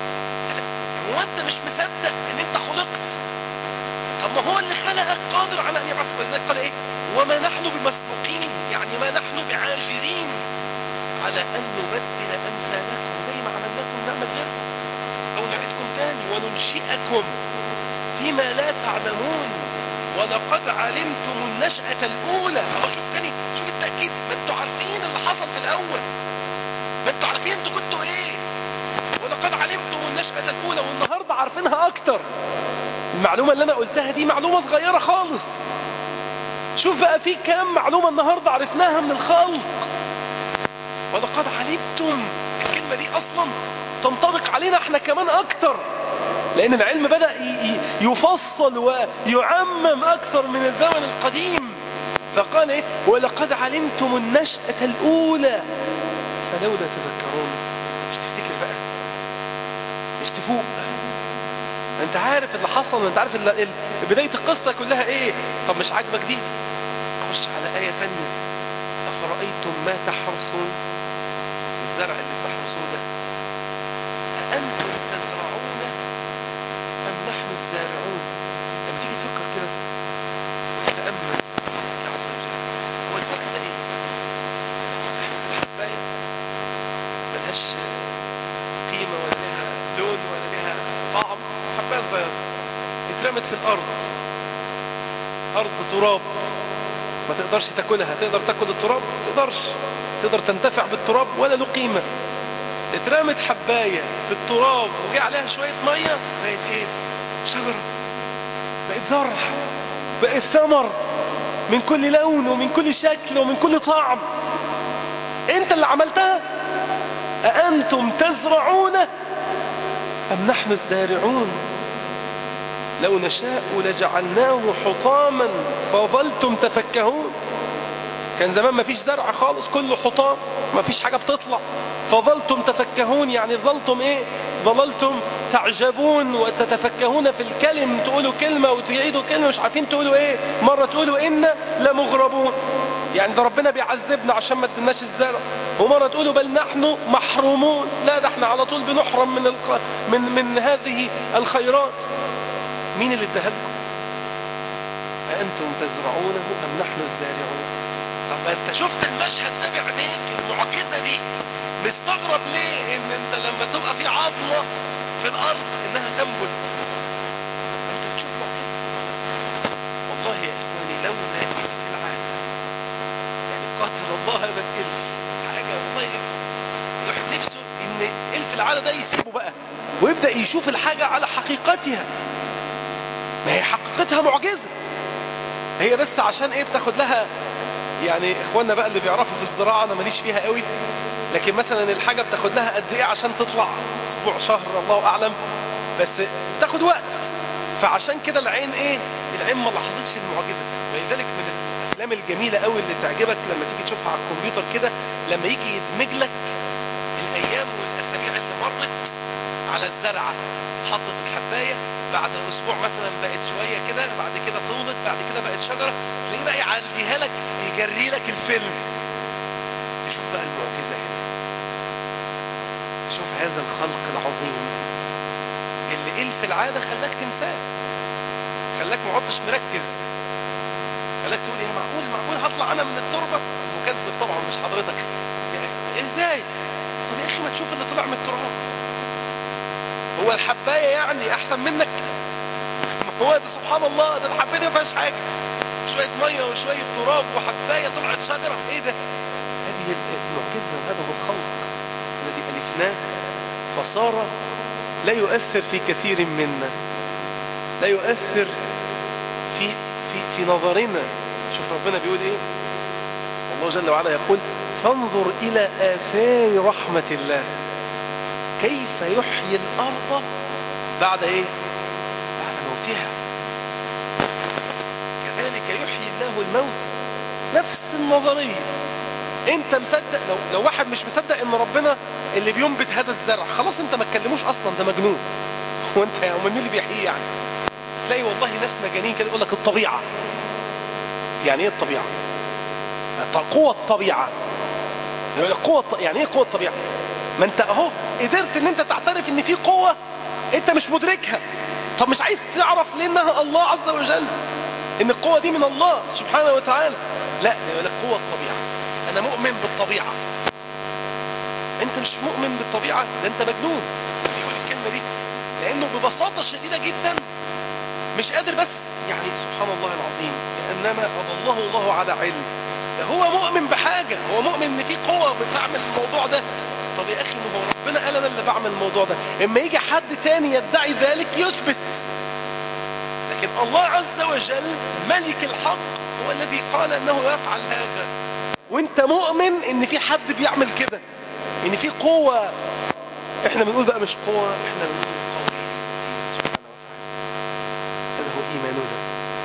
هو أنت مش مصدق إن أنت خلقت طب ما هو اللي خلقك قادر على أن يبعثك ولذلك قال إيه وما نحن بمسبوقين يعني ما نحن بعاجزين على أن نبدل أمثالكم زي ما عملناكم نعمل غيركم أو نعيدكم تاني وننشئكم فيما لا تعلمون ولقد علمتم النشأة الأولى أهو شوف تاني شوف التأكيد ما انتوا عارفين اللي حصل في الأول ما انتوا عارفين انتوا كنتوا ايه ولقد علمتم النشأة الأولى والنهاردة عارفينها أكتر المعلومة اللي أنا قلتها دي معلومة صغيرة خالص شوف بقى في كام معلومة النهاردة عرفناها من الخلق ولقد علمتم الكلمة دي أصلا تنطبق علينا احنا كمان أكتر لأن العلم بدأ يفصل ويعمم أكثر من الزمن القديم فقال إيه ولقد علمتم النشأة الأولى فلولا تذكرون مش تفتكر بقى مش تفوق انت عارف اللي حصل وانت عارف اللي بداية القصة كلها ايه طب مش عاجبك دي خش على آية تانية أفرأيتم ما تحرثون الزرع اللي بتحرثوه ده أأنتم تزرعونه أم نحن الزارعون لما تيجي تفكر كده وتتأمل الله عز وجل هو الزرع ده ايه نحن الحباية ملهاش قيمة ولا لها لون ولا لها طعم حباية صغيرة اترمت في الأرض أرض تراب ما تقدرش تاكلها تقدر تاكل التراب ما تقدرش تقدر تنتفع بالتراب ولا له قيمة اترمت حباية في التراب وجي عليها شوية مية بقت ايه شجرة بقت زرع بقت ثمر من كل لون ومن كل شكل ومن كل طعم انت اللي عملتها أأنتم تزرعون أم نحن الزارعون لو نشاء لجعلناه حطاما فظلتم تفكهون كان زمان ما فيش زرع خالص كله حطام ما فيش حاجة بتطلع فظلتم تفكهون يعني ظلتم ايه ظللتم تعجبون وتتفكهون في الكلم تقولوا كلمة وتعيدوا كلمة مش عارفين تقولوا ايه مرة تقولوا إنا لمغربون يعني ده ربنا بيعذبنا عشان ما ادناش الزرع ومرة تقولوا بل نحن محرومون لا ده احنا على طول بنحرم من الق... من من هذه الخيرات مين اللي اداها لكم أأنتم تزرعونه أم نحن الزارعون طب انت شفت المشهد ده بعينيك المعجزة دي مستغرب ليه ان انت لما تبقى في عظمة في الارض انها تنبت انت بتشوف معجزة والله يا اخواني لولا الف العالم يعني قاتل الله هذا الالف حاجة والله ان الف العاده ده يسيبه بقى ويبدا يشوف الحاجه على حقيقتها ما هي حقيقتها معجزه هي بس عشان ايه بتاخد لها يعني اخواننا بقى اللي بيعرفوا في الزراعه انا ماليش فيها قوي لكن مثلا الحاجه بتاخد لها قد ايه عشان تطلع اسبوع شهر الله اعلم بس تاخد وقت فعشان كده العين ايه العين ما لاحظتش المعجزه ولذلك من الافلام الجميله قوي اللي تعجبك لما تيجي تشوفها على الكمبيوتر كده لما يجي يدمج لك الايام والاسابيع اللي مرت على الزرعه حطت الحبايه بعد اسبوع مثلا بقت شويه كده بعد كده طولت بعد كده بقت شجره تلاقيه بقى يعديها لك يجري لك الفيلم تشوف بقى المعجزه هنا تشوف هذا الخلق العظيم اللي إلف العاده خلاك تنساه خلاك ما عدتش مركز خلاك تقول يا معقول معقول هطلع انا من التربه مكذب طبعا مش حضرتك يعني ازاي طب يا اخي ما تشوف اللي طلع من التراب هو الحبايه يعني احسن منك هو ده سبحان الله ده الحبايه دي ما فيهاش حاجه شويه ميه وشويه تراب وحبايه طلعت شجره ايه ده هذه المعجزه وهذا هو الخلق الذي الفناه فصار لا يؤثر في كثير منا لا يؤثر في في في نظرنا شوف ربنا بيقول ايه الله جل وعلا يقول فانظر الى اثار رحمه الله كيف يحيي الارض بعد ايه بعد موتها كذلك يحيي الله الموت نفس النظريه انت مصدق لو لو واحد مش مصدق ان ربنا اللي بينبت هذا الزرع خلاص انت ما تكلموش اصلا ده مجنون هو انت يا امال مين اللي بيحييه يعني تلاقي والله ناس مجانين كده يقول لك الطبيعه يعني ايه الطبيعه قوه الطبيعه يقول لك قوه يعني ايه قوه الطبيعه ما انت اهو قدرت ان انت تعترف ان في قوه انت مش مدركها طب مش عايز تعرف ليه انها الله عز وجل ان القوه دي من الله سبحانه وتعالى لا ده يقول لك قوه الطبيعه انا مؤمن بالطبيعه انت مش مؤمن بالطبيعه ده انت مجنون يقول الكلمه دي لانه ببساطه شديده جدا مش قادر بس يعني سبحان الله العظيم كانما اضله الله على علم ده هو مؤمن بحاجه هو مؤمن ان في قوه بتعمل الموضوع ده طب يا اخي ما هو ربنا قال انا اللي بعمل الموضوع ده اما يجي حد تاني يدعي ذلك يثبت لكن الله عز وجل ملك الحق هو الذي قال انه يفعل هذا وانت مؤمن ان في حد بيعمل كده ان في قوه احنا بنقول بقى مش قوه احنا بنقول قوي سبحانه وتعالى هذا هو ايماننا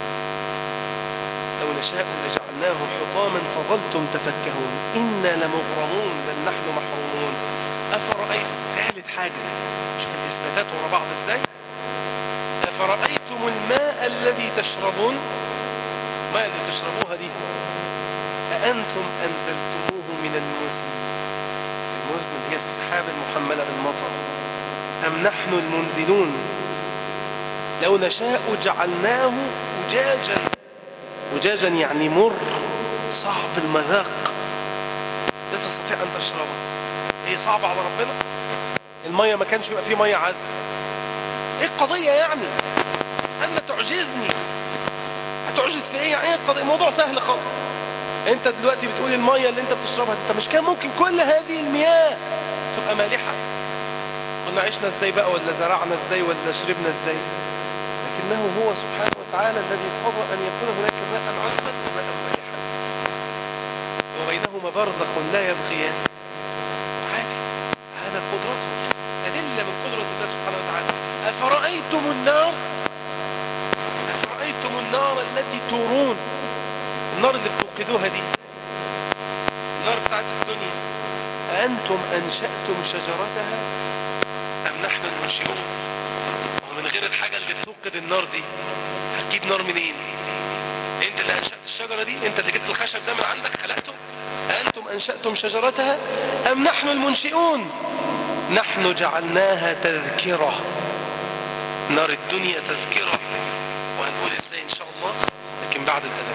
لو نشاء لجعلناه حطاما فظلتم تفكهون انا لمغرمون بل نحن محرومون افرايتم ثالث حاجه شوف الاثباتات ورا بعض ازاي افرايتم الماء الذي تشربون الماء اللي تشربوها دي أأنتم أنزلتموه من المزن المزن هي السحاب المحملة بالمطر أم نحن المنزلون لو نشاء جعلناه أجاجا أجاجا يعني مر صعب المذاق لا تستطيع أن تشربه هي صعبة على ربنا المية ما كانش يبقى فيه مية عذبة ايه القضية يعني أنت تعجزني هتعجز في ايه يعني ايه القضية الموضوع سهل خالص انت دلوقتي بتقول المية اللي انت بتشربها دي طب مش كان ممكن كل هذه المياه تبقى مالحة قلنا عشنا ازاي بقى ولا زرعنا ازاي ولا شربنا ازاي لكنه هو سبحانه وتعالى الذي قضى ان يكون هناك ماء عذبا وماء مالحا وبينهما برزخ لا يبغيان عادي هذا قدرته أدلة من قدرة الله سبحانه وتعالى أفرأيتم النار أفرأيتم النار التي ترون النار اللي بتوقدوها دي النار بتاعت الدنيا أنتم أنشأتم شجرتها أم نحن المنشئون ومن غير الحاجة اللي بتوقد النار دي هتجيب نار منين انت اللي أنشأت الشجرة دي انت اللي جبت الخشب ده من عندك خلقته أنتم أنشأتم شجرتها أم نحن المنشئون نحن جعلناها تذكرة نار الدنيا تذكرة وهنقول ازاي ان شاء الله لكن بعد الأذان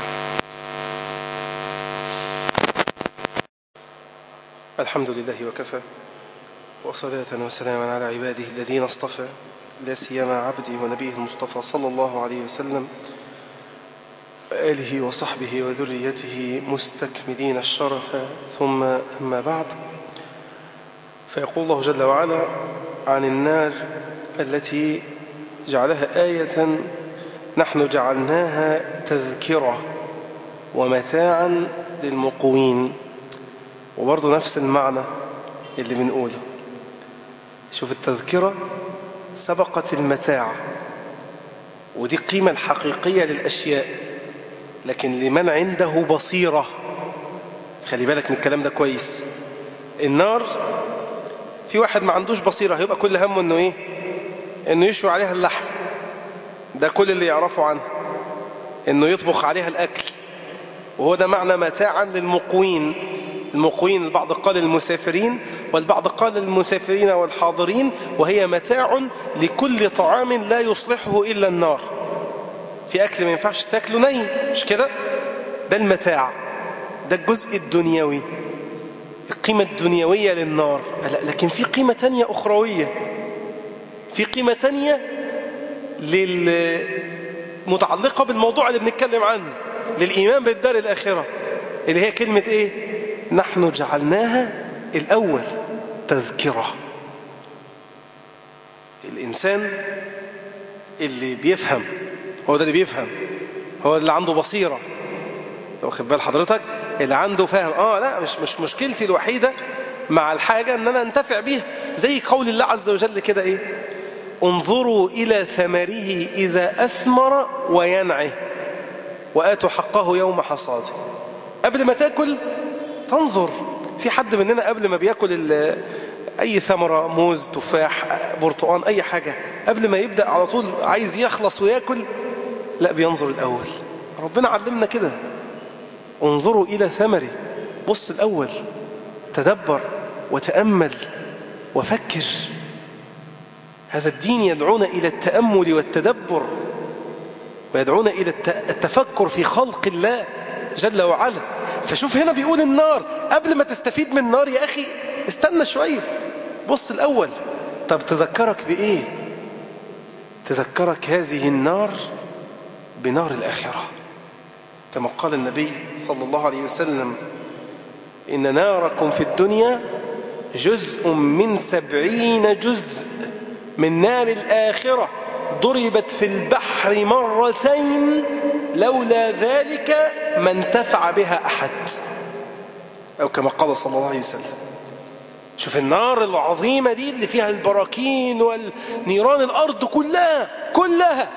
الحمد لله وكفى وصلاة وسلاما على عباده الذين اصطفى لا سيما عبدي ونبيه المصطفى صلى الله عليه وسلم آله وصحبه وذريته مستكملين الشرف ثم أما بعد فيقول الله جل وعلا عن النار التي جعلها آية نحن جعلناها تذكرة ومتاعا للمقوين وبرضه نفس المعنى اللي بنقوله شوف التذكرة سبقت المتاع ودي القيمة الحقيقية للأشياء لكن لمن عنده بصيرة خلي بالك من الكلام ده كويس النار في واحد ما عندوش بصيرة هيبقى كل همه انه ايه انه يشوي عليها اللحم ده كل اللي يعرفه عنها انه يطبخ عليها الاكل وهو ده معنى متاعا للمقوين المقوين البعض قال المسافرين والبعض قال المسافرين والحاضرين وهي متاع لكل طعام لا يصلحه إلا النار في أكل ما ينفعش تاكله ني مش كده ده المتاع ده الجزء الدنيوي القيمة الدنيوية للنار لكن في قيمة تانية أخروية في قيمة تانية للمتعلقة بالموضوع اللي بنتكلم عنه للإيمان بالدار الآخرة اللي هي كلمة إيه نحن جعلناها الأول تذكرة الإنسان اللي بيفهم هو ده اللي بيفهم هو اللي عنده بصيرة واخد بال حضرتك اللي عنده فهم اه لا مش مش مشكلتي الوحيدة مع الحاجة ان انا انتفع بيها زي قول الله عز وجل كده ايه انظروا الى ثمره اذا اثمر وينعه واتوا حقه يوم حصاده قبل ما تاكل تنظر في حد مننا قبل ما بياكل اي ثمرة موز تفاح برتقان اي حاجة قبل ما يبدأ على طول عايز يخلص وياكل لا بينظر الاول ربنا علمنا كده انظروا الى ثمره بص الاول تدبر وتأمل وفكر هذا الدين يدعونا إلى التأمل والتدبر ويدعونا إلى التفكر في خلق الله جل وعلا فشوف هنا بيقول النار قبل ما تستفيد من النار يا أخي استنى شوية بص الأول طب تذكرك بإيه تذكرك هذه النار بنار الآخرة كما قال النبي صلى الله عليه وسلم إن ناركم في الدنيا جزء من سبعين جزء من نار الآخرة ضربت في البحر مرتين لولا ذلك ما انتفع بها أحد أو كما قال صلى الله عليه وسلم شوف النار العظيمة دي اللي فيها البراكين والنيران الأرض كلها كلها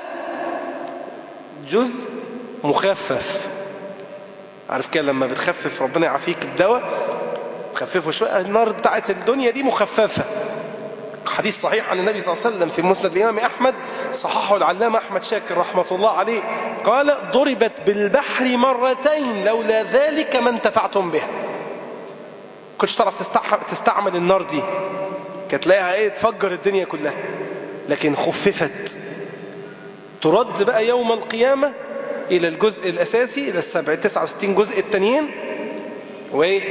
جزء مخفف عارف كده لما بتخفف ربنا يعافيك الدواء تخففه شوية النار بتاعت الدنيا دي مخففة حديث صحيح عن النبي صلى الله عليه وسلم في مسند الإمام أحمد صححه العلامة أحمد شاكر رحمة الله عليه قال ضربت بالبحر مرتين لولا ذلك ما انتفعتم بها كنتش تعرف تستعمل النار دي كانت تلاقيها ايه تفجر الدنيا كلها لكن خففت ترد بقى يوم القيامة إلى الجزء الأساسي إلى السبع 69 جزء التانيين وإيه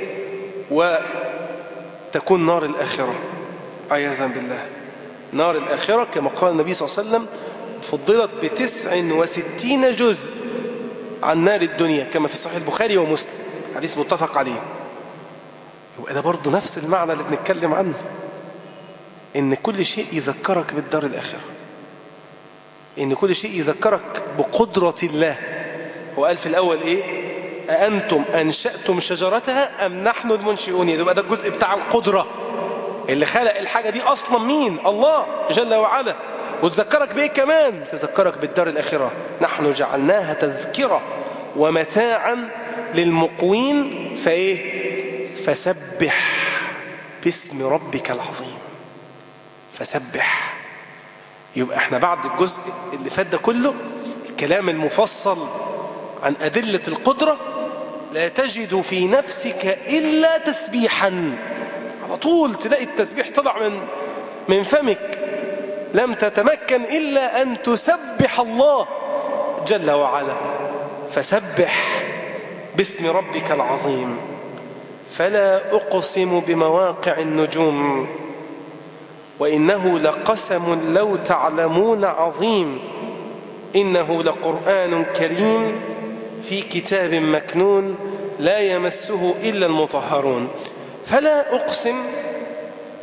وتكون نار الآخرة عياذا بالله نار الآخرة كما قال النبي صلى الله عليه وسلم فضلت بتسع وستين جزء عن نار الدنيا كما في صحيح البخاري ومسلم حديث متفق عليه يبقى ده برضه نفس المعنى اللي بنتكلم عنه إن كل شيء يذكرك بالدار الآخرة إن كل شيء يذكرك بقدرة الله وقال في الأول إيه أأنتم أنشأتم شجرتها أم نحن المنشئون يبقى ده الجزء بتاع القدرة اللي خلق الحاجة دي أصلا مين الله جل وعلا وتذكرك بإيه كمان تذكرك بالدار الآخرة نحن جعلناها تذكرة ومتاعا للمقوين فإيه فسبح باسم ربك العظيم فسبح يبقى احنا بعد الجزء اللي فات ده كله الكلام المفصل عن أدلة القدرة لا تجد في نفسك إلا تسبيحا على طول تلاقي التسبيح طلع من من فمك لم تتمكن إلا أن تسبح الله جل وعلا فسبح باسم ربك العظيم فلا أقسم بمواقع النجوم وإنه لقسم لو تعلمون عظيم إنه لقرآن كريم في كتاب مكنون لا يمسه إلا المطهرون فلا أقسم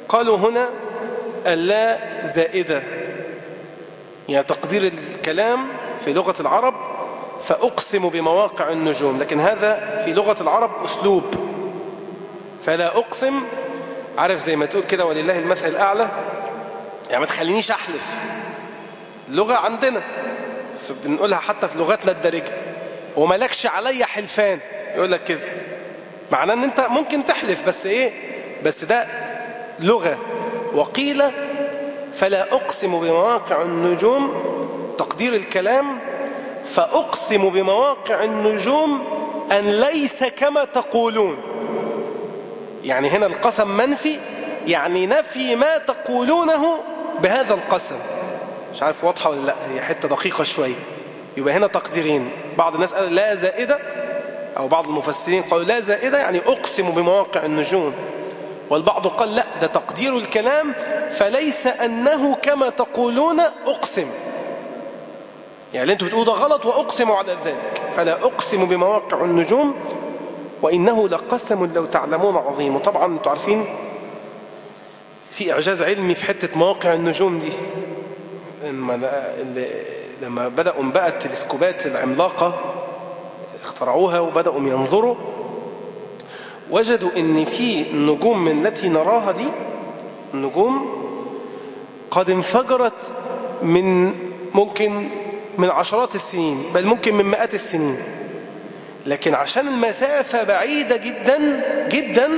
قالوا هنا اللا زائدة يعني تقدير الكلام في لغة العرب فأقسم بمواقع النجوم لكن هذا في لغة العرب أسلوب فلا أقسم عارف زي ما تقول كده ولله المثل الأعلى يعني ما تخلينيش أحلف لغة عندنا بنقولها حتى في لغتنا الدارجة وملكش عليا حلفان يقول لك كده معناه ان انت ممكن تحلف بس ايه بس ده لغة وقيل فلا أقسم بمواقع النجوم تقدير الكلام فأقسم بمواقع النجوم أن ليس كما تقولون يعني هنا القسم منفي يعني نفي ما تقولونه بهذا القسم مش عارف واضحة ولا لا هي حتة دقيقة شوية يبقى هنا تقديرين بعض الناس قال لا زائدة أو بعض المفسرين قالوا لا زائدة يعني أقسم بمواقع النجوم والبعض قال لا ده تقدير الكلام فليس أنه كما تقولون أقسم يعني اللي انتوا بتقولوا ده غلط وأقسم على ذلك فلا أقسم بمواقع النجوم وإنه لقسم لو تعلمون عظيم وطبعا انتوا عارفين في إعجاز علمي في حتة مواقع النجوم دي لما بدأوا بقى التلسكوبات العملاقة اخترعوها وبدأوا ينظروا وجدوا ان في النجوم من التي نراها دي النجوم قد انفجرت من ممكن من عشرات السنين بل ممكن من مئات السنين لكن عشان المسافة بعيدة جدا جدا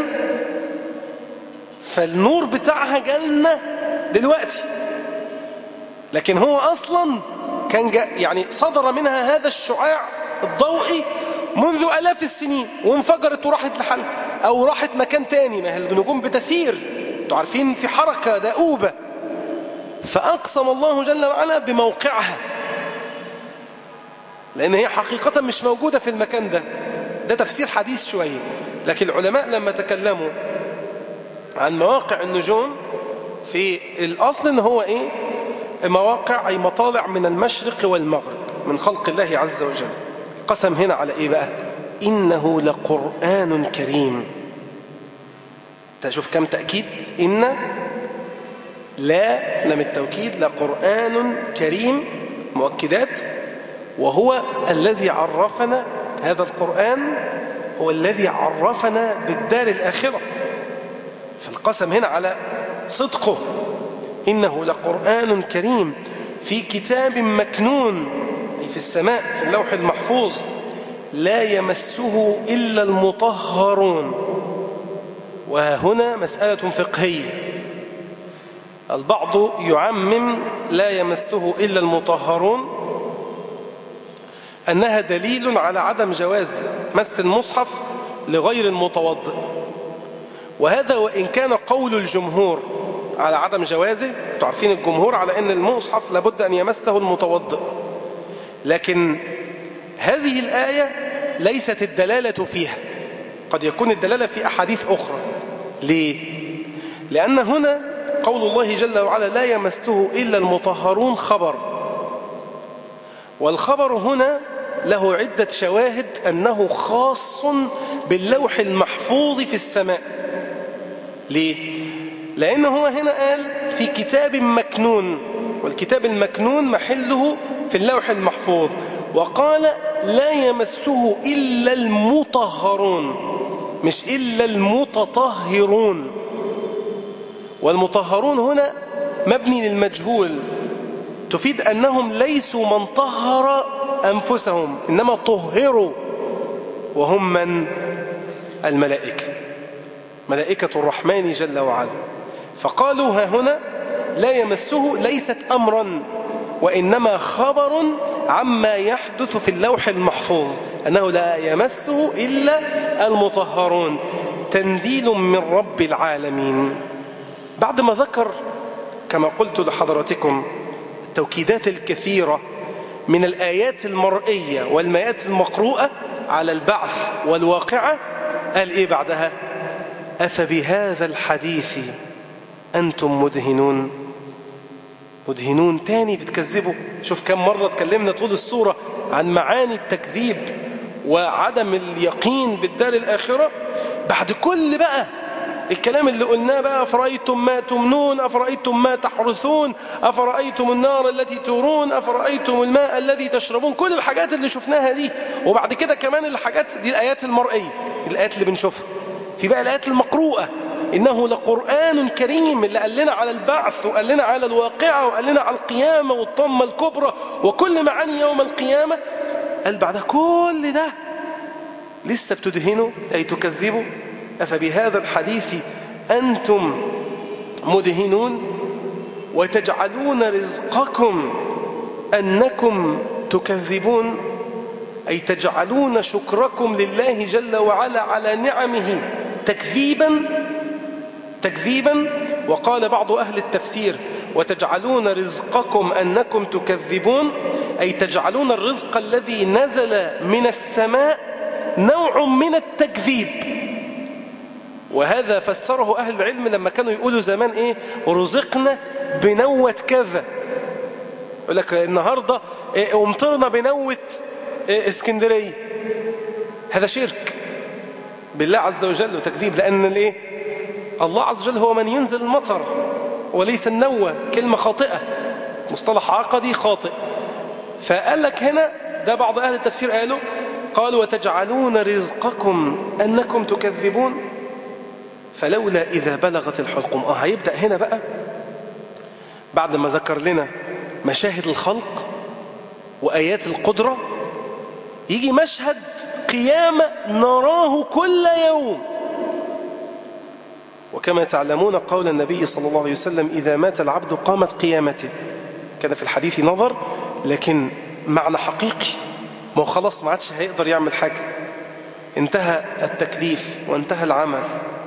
فالنور بتاعها جالنا دلوقتي لكن هو أصلا كان يعني صدر منها هذا الشعاع الضوئي منذ ألاف السنين وانفجرت وراحت لحل أو راحت مكان تاني ما هي النجوم بتسير انتوا عارفين في حركة دؤوبة فأقسم الله جل وعلا بموقعها لأن هي حقيقة مش موجودة في المكان ده ده تفسير حديث شوية لكن العلماء لما تكلموا عن مواقع النجوم في الأصل إن هو إيه مواقع أي مطالع من المشرق والمغرب من خلق الله عز وجل القسم هنا على إيه بقى إنه لقرآن كريم تشوف كم تأكيد إن لا لم التوكيد لقرآن كريم مؤكدات وهو الذي عرفنا هذا القرآن هو الذي عرفنا بالدار الآخرة فالقسم هنا على صدقه إنه لقرآن كريم في كتاب مكنون أي في السماء في اللوح المحفوظ لا يمسه إلا المطهرون وهنا مسألة فقهية البعض يعمم لا يمسه إلا المطهرون أنها دليل على عدم جواز مس المصحف لغير المتوضئ وهذا وإن كان قول الجمهور على عدم جوازه تعرفين الجمهور على أن المصحف لابد أن يمسه المتوضئ لكن هذه الآية ليست الدلالة فيها قد يكون الدلالة في أحاديث أخرى ليه؟ لأن هنا قول الله جل وعلا لا يمسه إلا المطهرون خبر والخبر هنا له عدة شواهد أنه خاص باللوح المحفوظ في السماء ليه؟ لأنه هو هنا قال في كتاب مكنون والكتاب المكنون محله في اللوح المحفوظ وقال لا يمسه إلا المطهرون مش إلا المتطهرون والمطهرون هنا مبني للمجهول تفيد أنهم ليسوا من طهر أنفسهم إنما طهروا وهم من الملائكة ملائكة الرحمن جل وعلا فقالوا ها هنا لا يمسه ليست أمرا وإنما خبر عما يحدث في اللوح المحفوظ أنه لا يمسه إلا المطهرون تنزيل من رب العالمين بعد ما ذكر كما قلت لحضراتكم التوكيدات الكثيرة من الآيات المرئية والمآيات المقروءة على البعث والواقعة قال إيه بعدها أفبهذا الحديث أنتم مدهنون مدهنون تاني بتكذبوا شوف كم مرة تكلمنا طول الصورة عن معاني التكذيب وعدم اليقين بالدار الآخرة بعد كل بقى الكلام اللي قلناه بقى أفرأيتم ما تمنون أفرأيتم ما تحرثون أفرأيتم النار التي تورون أفرأيتم الماء الذي تشربون كل الحاجات اللي شفناها دي وبعد كده كمان الحاجات دي الآيات المرئية الآيات اللي بنشوفها في بقى الآيات المقروءة إنه لقرآن كريم اللي قال لنا على البعث وقال لنا على الواقعة وقال لنا على القيامة والطمة الكبرى وكل معاني يوم القيامة قال بعد كل ده لسه بتدهنوا أي تكذبوا أفبهذا الحديث أنتم مدهنون وتجعلون رزقكم أنكم تكذبون أي تجعلون شكركم لله جل وعلا على نعمه تكذيبا تكذيبا وقال بعض أهل التفسير وتجعلون رزقكم أنكم تكذبون أي تجعلون الرزق الذي نزل من السماء نوع من التكذيب وهذا فسره أهل العلم لما كانوا يقولوا زمان إيه رزقنا بنوة كذا يقول لك النهاردة إيه امطرنا بنوة إيه اسكندرية هذا شرك بالله عز وجل وتكذيب لأن الإيه الله عز وجل هو من ينزل المطر وليس النوة كلمة خاطئة مصطلح عقدي خاطئ فقال لك هنا ده بعض أهل التفسير قالوا قالوا وتجعلون رزقكم أنكم تكذبون فلولا إذا بلغت الحلقم آه هيبدأ هنا بقى بعد ما ذكر لنا مشاهد الخلق وآيات القدرة يجي مشهد قيامة نراه كل يوم وكما تعلمون قول النبي صلى الله عليه وسلم إذا مات العبد قامت قيامته كان في الحديث نظر لكن معنى حقيقي ما هو خلاص ما عادش هيقدر يعمل حاجة انتهى التكليف وانتهى العمل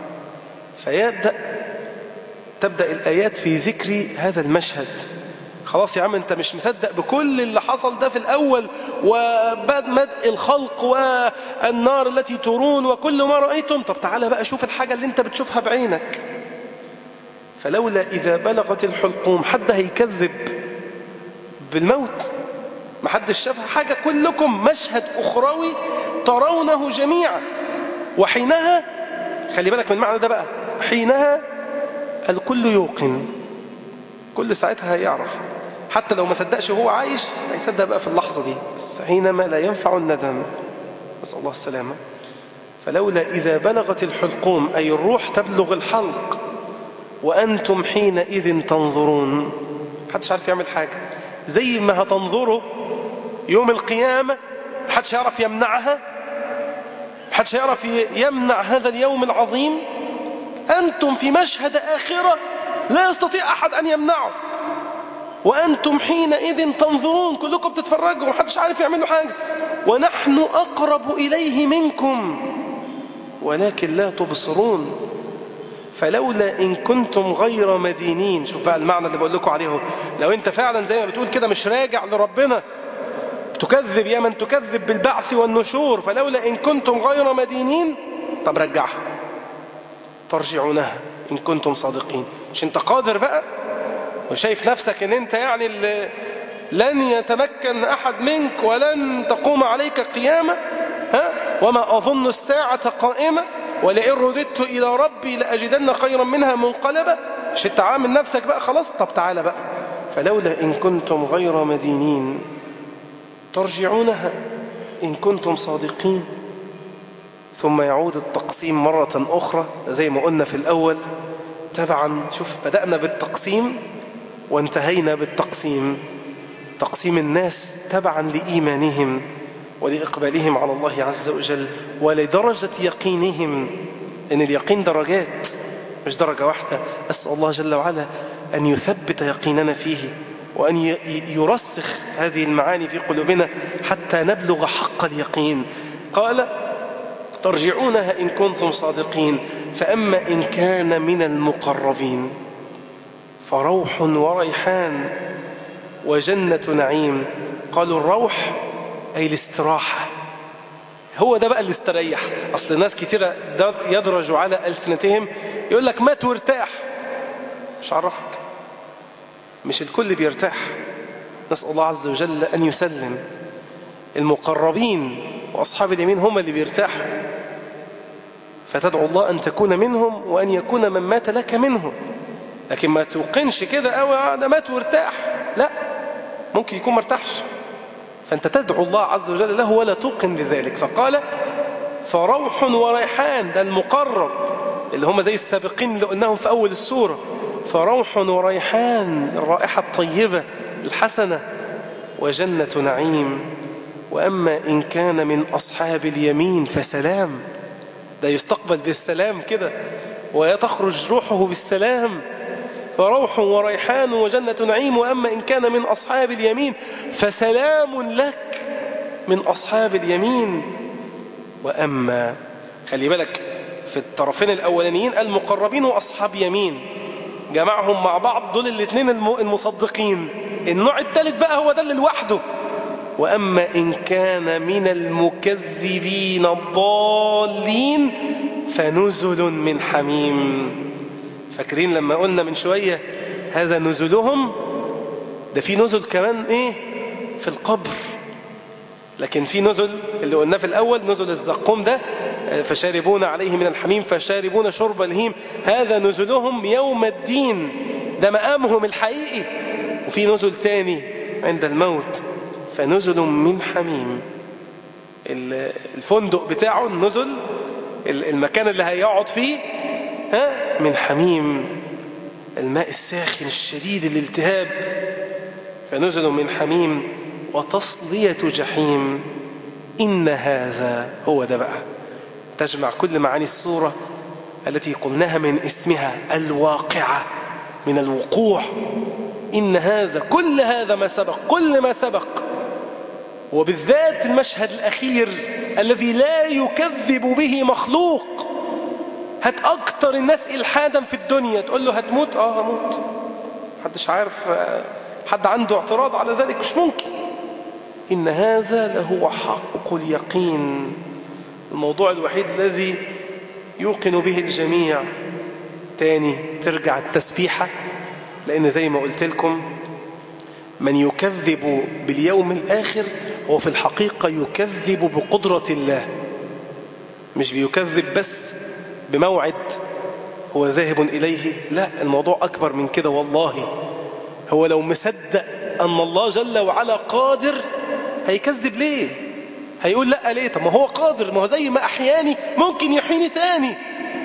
فيبدأ تبدأ الآيات في ذكر هذا المشهد خلاص يا عم انت مش مصدق بكل اللي حصل ده في الأول وبعد مدء الخلق والنار التي ترون وكل ما رأيتم طب تعالى بقى شوف الحاجة اللي انت بتشوفها بعينك فلولا إذا بلغت الحلقوم حد هيكذب بالموت ما حدش شافها حاجة كلكم مشهد أخروي ترونه جميعا وحينها خلي بالك من المعنى ده بقى حينها الكل يوقن كل ساعتها هيعرف حتى لو ما صدقش وهو عايش هيصدق بقى في اللحظة دي بس حينما لا ينفع الندم نسأل الله السلامة فلولا إذا بلغت الحلقوم أي الروح تبلغ الحلق وأنتم حينئذ تنظرون محدش عارف يعمل حاجة زي ما هتنظروا يوم القيامة محدش يعرف يمنعها محدش يعرف يمنع هذا اليوم العظيم أنتم في مشهد آخرة لا يستطيع أحد أن يمنعه وأنتم حينئذ تنظرون كلكم تتفرجوا محدش عارف يعملوا حاجة ونحن أقرب إليه منكم ولكن لا تبصرون فلولا إن كنتم غير مدينين شوف بقى المعنى اللي بقول لكم عليه لو أنت فعلا زي ما بتقول كده مش راجع لربنا تكذب يا من تكذب بالبعث والنشور فلولا إن كنتم غير مدينين طب رجعها ترجعونها إن كنتم صادقين مش أنت قادر بقى وشايف نفسك أن أنت يعني اللي لن يتمكن أحد منك ولن تقوم عليك قيامة ها؟ وما أظن الساعة قائمة ولئن رددت إلى ربي لأجدن خيرا منها منقلبة مش انت عامل نفسك بقى خلاص طب تعالى بقى فلولا إن كنتم غير مدينين ترجعونها إن كنتم صادقين ثم يعود التقسيم مرة أخرى زي ما قلنا في الأول تبعا شوف بدأنا بالتقسيم وانتهينا بالتقسيم تقسيم الناس تبعا لإيمانهم ولإقبالهم على الله عز وجل ولدرجة يقينهم لأن اليقين درجات مش درجة واحدة أسأل الله جل وعلا أن يثبت يقيننا فيه وأن يرسخ هذه المعاني في قلوبنا حتى نبلغ حق اليقين قال ترجعونها إن كنتم صادقين فأما إن كان من المقربين فروح وريحان وجنة نعيم قالوا الروح أي الاستراحة هو ده بقى اللي استريح أصل الناس كتيرة يدرج على ألسنتهم يقول لك مات وارتاح مش عرفك مش الكل بيرتاح نسأل الله عز وجل أن يسلم المقربين وأصحاب اليمين هم اللي بيرتاحوا فتدعو الله أن تكون منهم وأن يكون من مات لك منهم لكن ما توقنش كده أو ده مات وارتاح لا ممكن يكون مرتاحش فأنت تدعو الله عز وجل له ولا توقن بذلك فقال فروح وريحان ده المقرب اللي هم زي السابقين اللي قلناهم في أول السورة فروح وريحان الرائحة الطيبة الحسنة وجنة نعيم وأما إن كان من أصحاب اليمين فسلام ده يستقبل بالسلام كده ويتخرج روحه بالسلام فروح وريحان وجنة نعيم وأما إن كان من أصحاب اليمين فسلام لك من أصحاب اليمين وأما خلي بالك في الطرفين الأولانيين المقربين وأصحاب يمين جمعهم مع بعض دول الاثنين المصدقين النوع الثالث بقى هو ده اللي لوحده وأما إن كان من المكذبين الضالين فنزل من حميم فاكرين لما قلنا من شوية هذا نزلهم ده في نزل كمان إيه في القبر لكن في نزل اللي قلناه في الأول نزل الزقوم ده فشاربون عليه من الحميم فشاربون شرب الهيم هذا نزلهم يوم الدين ده مقامهم الحقيقي وفي نزل تاني عند الموت فنزل من حميم الفندق بتاعه النزل المكان اللي هيقعد فيه ها من حميم الماء الساخن الشديد الالتهاب فنزل من حميم وتصلية جحيم إن هذا هو ده بقى تجمع كل معاني السورة التي قلناها من اسمها الواقعة من الوقوع إن هذا كل هذا ما سبق كل ما سبق وبالذات المشهد الأخير الذي لا يكذب به مخلوق هات أكتر الناس إلحادا في الدنيا تقول له هتموت آه هموت محدش عارف حد عنده اعتراض على ذلك مش ممكن إن هذا لهو حق اليقين الموضوع الوحيد الذي يوقن به الجميع تاني ترجع التسبيحة لأن زي ما قلت لكم من يكذب باليوم الآخر هو في الحقيقة يكذب بقدرة الله مش بيكذب بس بموعد هو ذاهب إليه لا الموضوع أكبر من كده والله هو لو مصدق أن الله جل وعلا قادر هيكذب ليه هيقول لا ليه طب ما هو قادر ما هو زي ما أحياني ممكن يحيني تاني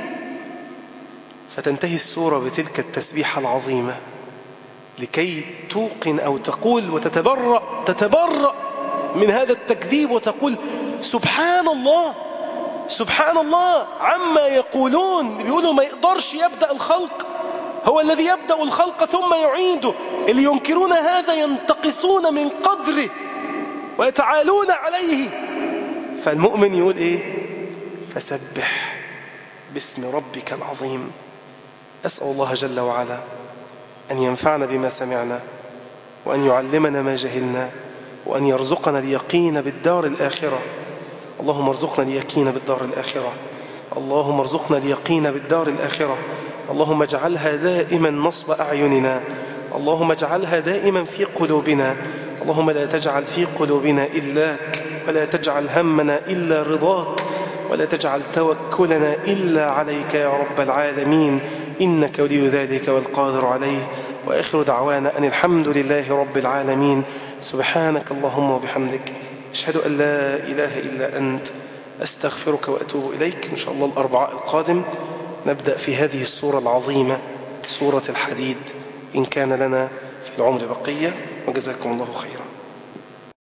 فتنتهي السورة بتلك التسبيحة العظيمة لكي توقن أو تقول وتتبرأ تتبرأ من هذا التكذيب وتقول سبحان الله سبحان الله عما يقولون بيقولوا ما يقدرش يبدأ الخلق هو الذي يبدأ الخلق ثم يعيده اللي ينكرون هذا ينتقصون من قدره ويتعالون عليه فالمؤمن يقول ايه فسبح باسم ربك العظيم أسأل الله جل وعلا أن ينفعنا بما سمعنا وأن يعلمنا ما جهلنا وأن يرزقنا اليقين بالدار الآخرة اللهم ارزقنا اليقين بالدار الآخرة اللهم ارزقنا اليقين بالدار الآخرة اللهم اجعلها دائما نصب أعيننا اللهم اجعلها دائما في قلوبنا اللهم لا تجعل في قلوبنا إلاك ولا تجعل همنا إلا رضاك ولا تجعل توكلنا إلا عليك يا رب العالمين إنك ولي ذلك والقادر عليه وآخر دعوانا أن الحمد لله رب العالمين سبحانك اللهم وبحمدك أشهد أن لا إله إلا أنت أستغفرك وأتوب إليك إن شاء الله الأربعاء القادم نبدأ في هذه السورة العظيمة سورة الحديد إن كان لنا في العمر بقية وجزاكم الله خيرا